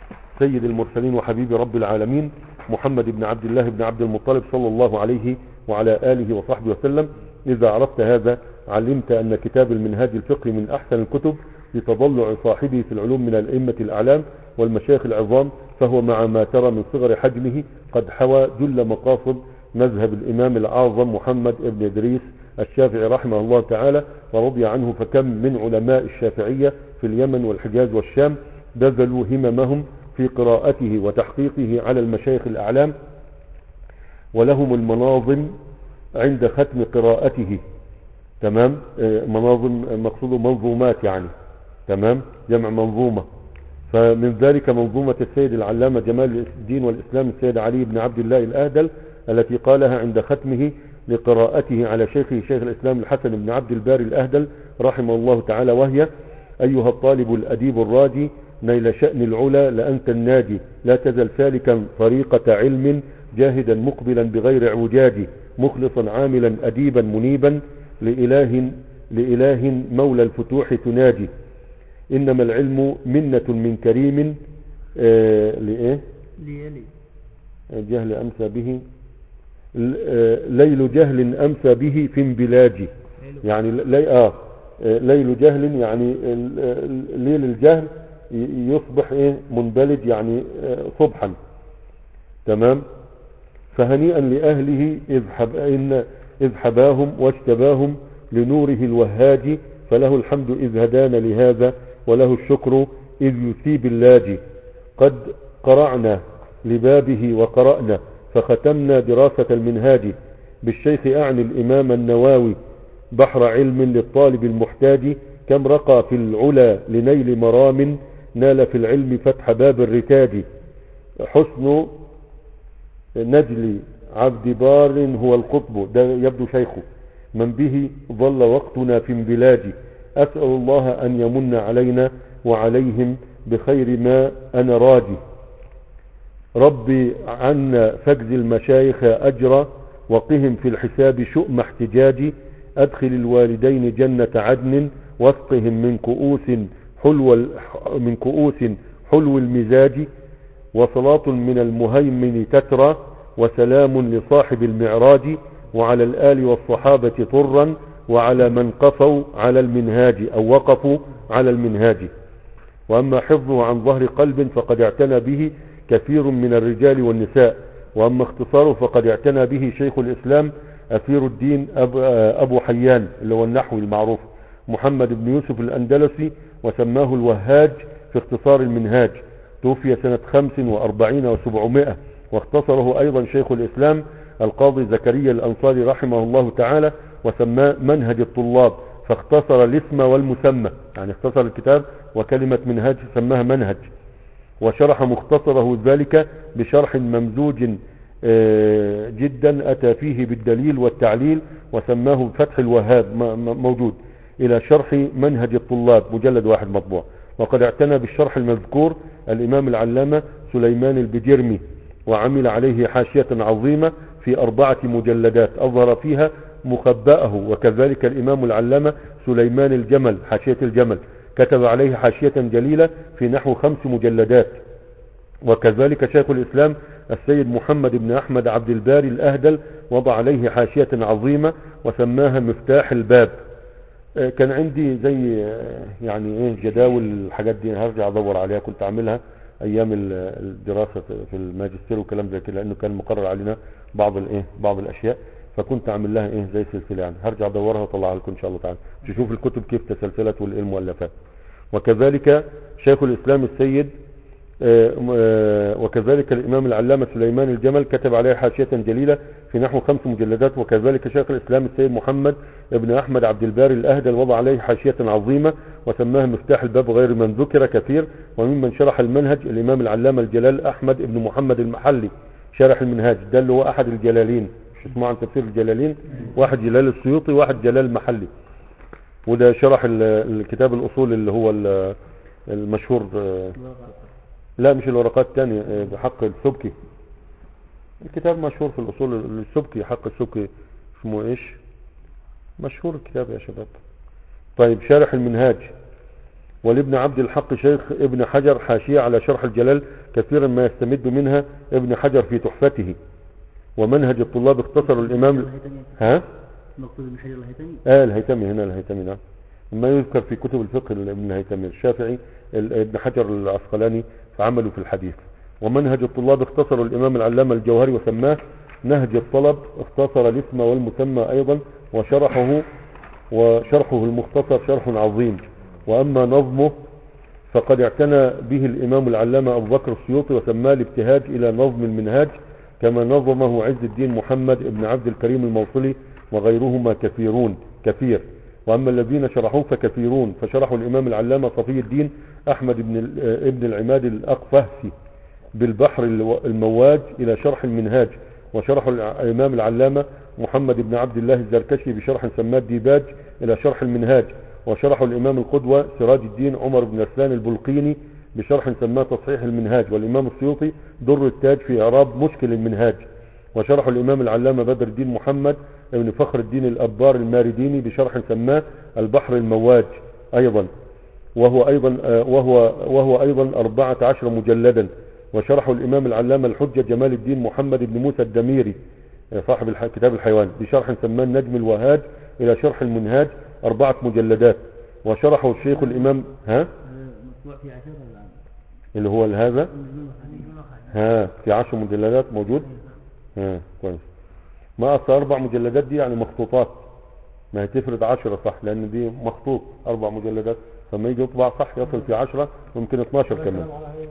سيد المرسلين وحبيب رب العالمين محمد بن عبد الله بن عبد المطلب صلى الله عليه وعلى آله وصحبه وسلم إذا عرفت هذا علمت أن كتاب المنهاج الفقهي من أحسن الكتب لتضلع صاحبه في العلوم من الأئمة الأعلام والمشايخ العظام فهو مع ما ترى من صغر حجمه قد حوى جل مقاصد مذهب الإمام الأعظم محمد بن إدريس الشافعي رحمه الله تعالى ورضي عنه فكم من علماء الشافعية في اليمن والحجاز والشام بذلوا هممهم في قراءته وتحقيقه على المشايخ الأعلام ولهم المناظم عند ختم قراءته تمام آه، مناظم مقصود منظومات يعني تمام جمع منظومة فمن ذلك منظومة السيد العلامة جمال الدين والإسلام السيد علي بن عبد الله الأهدل التي قالها عند ختمه لقراءته على شيخه شيخ الإسلام الحسن بن عبد الباري الأهدل رحمه الله تعالى وهي أيها الطالب الأديب الراجي نيل شأن العلا لأنت الناجي لا تزل سالكا طريقة علم جاهدا مقبلا بغير اعوجاج مخلصا عاملا أديبا منيبا لإله, لإله مولى الفتوح تناجي إنما العلم منة من كريم آه لإيه ليلي جهل أمسى به ل- آه، ليل جهل أمسى به في انبلاجي يعني لي آه آه، ليل جهل يعني ال- ال- ليل الجهل ي- يصبح إيه منبلج يعني آه، صبحا تمام فهنيئا لأهله إذ, حب إن إذ حباهم واجتباهم لنوره الوهاج فله الحمد إذ هدانا لهذا وله الشكر إذ يثيب اللاجي قد قرعنا لبابه وقرأنا فختمنا دراسة المنهاج بالشيخ أعني الإمام النواوي بحر علم للطالب المحتاج كم رقى في العلا لنيل مرام نال في العلم فتح باب الرتاج حسن نجل عبد بار هو القطب ده يبدو شيخه من به ظل وقتنا في انبلاج أسأل الله أن يمن علينا وعليهم بخير ما أنا راجي ربي عنا فجز المشايخ أجرا وقهم في الحساب شؤم احتجاجي أدخل الوالدين جنة عدن واسقهم من كؤوس حلو ال- من كؤوس حلو المزاج وصلاة من المهيمن تترى وسلام لصاحب المعراج وعلى الآل والصحابة طرا وعلى من قفوا على المنهاج أو وقفوا على المنهاج وأما حفظه عن ظهر قلب فقد اعتنى به كثير من الرجال والنساء وأما اختصاره فقد اعتنى به شيخ الإسلام أثير الدين أب- أبو حيان اللي هو النحوي المعروف محمد بن يوسف الأندلسي وسماه الوهاج في اختصار المنهاج توفي سنة خمس وأربعين وسبعمائة واختصره أيضا شيخ الإسلام القاضي زكريا الأنصاري رحمه الله تعالى وسماه منهج الطلاب فاختصر الاسم والمسمى يعني اختصر الكتاب وكلمة منهاج سماها منهج وشرح مختصره ذلك بشرح ممزوج آه، جدا أتى فيه بالدليل والتعليل وسماه فتح الوهاب م- م- موجود إلى شرح منهج الطلاب مجلد واحد مطبوع وقد اعتنى بالشرح المذكور الإمام العلامة سليمان البجرمي وعمل عليه حاشية عظيمة في أربعة مجلدات أظهر فيها مخبأه وكذلك الإمام العلامة سليمان الجمل حاشية الجمل كتب عليه حاشية جليلة في نحو خمس مجلدات وكذلك شيخ الإسلام السيد محمد بن أحمد عبد الباري الأهدل وضع عليه حاشية عظيمة وسماها مفتاح الباب آه، كان عندي زي آه، يعني ايه جداول الحاجات دي هرجع ادور عليها كنت اعملها ايام ال- الدراسة في الماجستير وكلام زي كده لانه كان مقرر علينا بعض الايه بعض الاشياء فكنت اعمل لها ايه زي سلسلة يعني هرجع ادورها واطلعها لكم ان شاء الله تعالى تشوف الكتب كيف تسلسلت والمؤلفات وكذلك شيخ الاسلام السيد آه، آه، وكذلك الإمام العلامة سليمان الجمل كتب عليه حاشية جليلة في نحو خمس مجلدات وكذلك شيخ الإسلام السيد محمد ابن أحمد عبد الباري الأهدل وضع عليه حاشية عظيمة وسماها مفتاح الباب غير من ذكر كثير وممن شرح المنهج الإمام العلامة الجلال أحمد ابن محمد المحلي شرح المنهاج ده اللي هو أحد الجلالين مش اسمه عن تفسير الجلالين واحد جلال السيوطي واحد جلال المحلي وده شرح ال- الكتاب الأصول اللي هو ال- المشهور آه، لا مش الورقات الثانية آه، بحق السبكي الكتاب مشهور في الأصول السبكي حق السبكي اسمه ايش مشهور الكتاب يا شباب طيب شارح المنهاج ولابن عبد الحق شيخ ابن حجر حاشية على شرح الجلال كثيرا ما يستمد منها ابن حجر في تحفته ومنهج الطلاب اختصر الإمام ها مقصود ابن حجر الهيثمي آه الهيثمي هنا الهيثمي نعم ما يذكر في كتب الفقه ابن الهيثمي الشافعي ال- ابن حجر العسقلاني فعملوا في الحديث ومنهج الطلاب اختصر الإمام العلامة الجوهري وسماه نهج الطلب اختصر الاسم والمسمى أيضا وشرحه وشرحه المختصر شرح عظيم وأما نظمه فقد اعتنى به الإمام العلامة أبو بكر السيوطي وسماه الابتهاج إلى نظم المنهاج كما نظمه عز الدين محمد بن عبد الكريم الموصلي وغيرهما كثيرون كثير وأما الذين شرحوه فكثيرون فشرحوا الإمام العلامة صفي الدين أحمد بن ال- آه، ابن العماد الأقفهسي بالبحر الو- المواج إلى شرح المنهاج وشرح الع- الإمام العلامة محمد بن عبد الله الزركشي بشرح سماه الديباج إلى شرح المنهاج وشرحه الإمام القدوة سراج الدين عمر بن رسلان البلقيني بشرح سماه تصحيح المنهاج والإمام السيوطي در التاج في إعراب مشكل المنهاج وشرحه الإمام العلامة بدر الدين محمد ابن فخر الدين الأبار المارديني بشرح سماه البحر المواج أيضا وهو أيضا آه، وهو وهو أيضا 14 مجلدا وشرحه الإمام العلامة الحجة جمال الدين محمد بن موسى الدميري آه، صاحب الح- كتاب الحيوان بشرح سماه النجم الوهاج إلى شرح المنهاج أربعة مجلدات وشرحه الشيخ الإمام ها هذا مطبوع في عشرة الآن اللي هو هذا نجم الوحيد. ها في عشر مجلدات موجود ها كويس ما أصل أربع مجلدات دي يعني مخطوطات ما هي تفرد عشرة صح لأن دي مخطوط أربع مجلدات فما يجي يطبع صح يصل في عشرة ممكن 12 كمان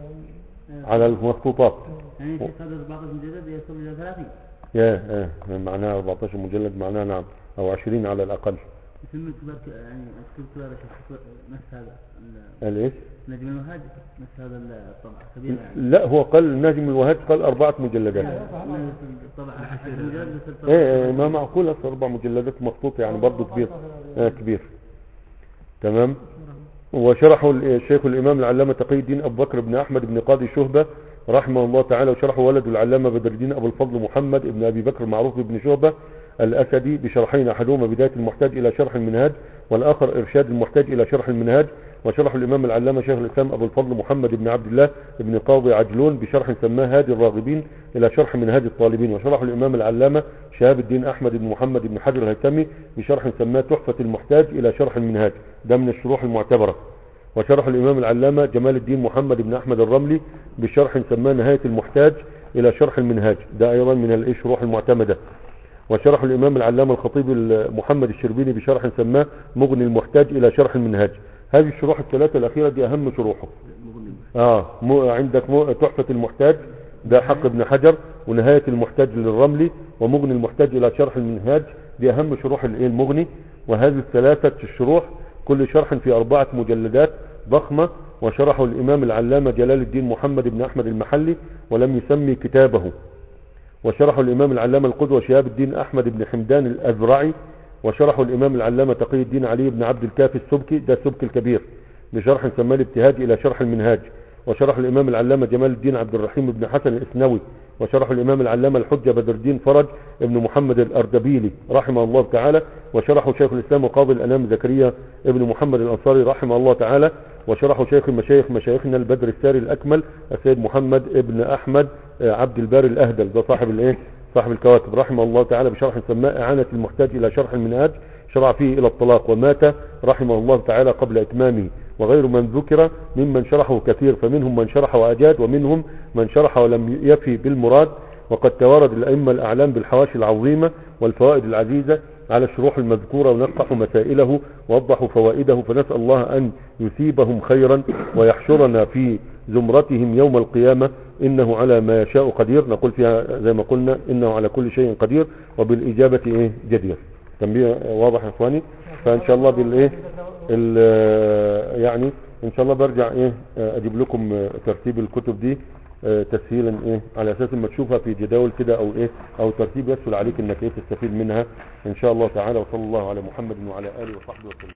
على المخطوطات يعني في قدر بعض المجلد يصل إلى 30 يا اه معناها 14 مجلد معناها نعم أو 20 على الأقل يسمى الكبار ك- يعني الكتب كبار يا شيخ نفس هذا ال- قال إيش نجم الوهاج نفس هذا الطبع كبير يعني لا هو قال نجم الوهاج قال أربعة مجلدات الطبع المجلد مثل الطبع ايه إيه، ما معقول اصل اربع مجلدات مخطوطة يعني برضه كبير آه كبير تمام وشرحه الشيخ الامام العلامة تقي الدين ابو بكر بن احمد بن قاضي شهبة رحمه الله تعالى وشرحه ولد العلامة بدر الدين ابو الفضل محمد بن ابي بكر معروف بن شهبة الاسدي بشرحين احدهما بداية المحتاج الى شرح المنهاج والاخر ارشاد المحتاج الى شرح المنهاج وشرح الامام العلامة شيخ الاسلام ابو الفضل محمد بن عبد الله بن قاضي عجلون بشرح سماه هادي الراغبين الى شرح منهاج الطالبين وشرح الامام العلامة شهاب الدين احمد بن محمد بن حجر الهيثمي بشرح سماه تحفة المحتاج الى شرح المنهاج ده من الشروح المعتبرة وشرح الامام العلامة جمال الدين محمد بن احمد الرملي بشرح سماه نهاية المحتاج الى شرح المنهاج ده ايضا من الشروح المعتمدة وشرح الامام العلامة الخطيب محمد الشربيني بشرح سماه مغني المحتاج الى شرح المنهاج هذه الشروح الثلاثة الاخيرة دي اهم شروحه اه م... عندك م... تحفة المحتاج ده حق ابن حجر ونهاية المحتاج للرملي ومغني المحتاج الى شرح المنهاج دي اهم شروح الايه المغني وهذه الثلاثة الشروح كل شرح في اربعة مجلدات ضخمة وشرحه الامام العلامة جلال الدين محمد بن احمد المحلي ولم يسمي كتابه وشرحه الامام العلامة القدوة شهاب الدين احمد بن حمدان الازرعي وشرحه الامام العلامة تقي الدين علي بن عبد الكافي السبكي ده السبكي الكبير بشرح سماه الابتهاج الى شرح المنهاج وشرح الامام العلامة جمال الدين عبد الرحيم بن حسن الاسنوي وشرح الامام العلامة الحجة بدر الدين فرج ابن محمد الاردبيلي رحمه الله تعالى وشرحه شيخ الاسلام وقاضي الانام زكريا ابن محمد الانصاري رحمه الله تعالى وشرحه شيخ المشايخ مشايخنا البدر الساري الاكمل السيد محمد ابن احمد عبد الباري الاهدل ده صاحب الايه صاحب الكواكب رحمه الله تعالى بشرح سماء اعانة المحتاج الى شرح المنهاج شرع فيه الى الطلاق ومات رحمه الله تعالى قبل اتمامه وغير من ذكر ممن شرحه كثير فمنهم من شرح وأجاد ومنهم من شرح ولم يفي بالمراد وقد توارد الأئمة الأعلام بالحواشي العظيمة والفوائد العزيزة على الشروح المذكورة ونقحوا مسائله ووضحوا فوائده فنسأل الله أن يثيبهم خيرا ويحشرنا في زمرتهم يوم القيامة إنه على ما يشاء قدير نقول فيها زي ما قلنا إنه على كل شيء قدير وبالإجابة إيه جدير تنبيه واضح يا إخواني فإن شاء الله بالإيه يعني ان شاء الله برجع ايه اجيب لكم ترتيب الكتب دي تسهيلا ايه على اساس ما تشوفها في جداول كده او ايه او ترتيب يسهل عليك انك ايه تستفيد منها ان شاء الله تعالى وصلى الله على محمد وعلى اله وصحبه وسلم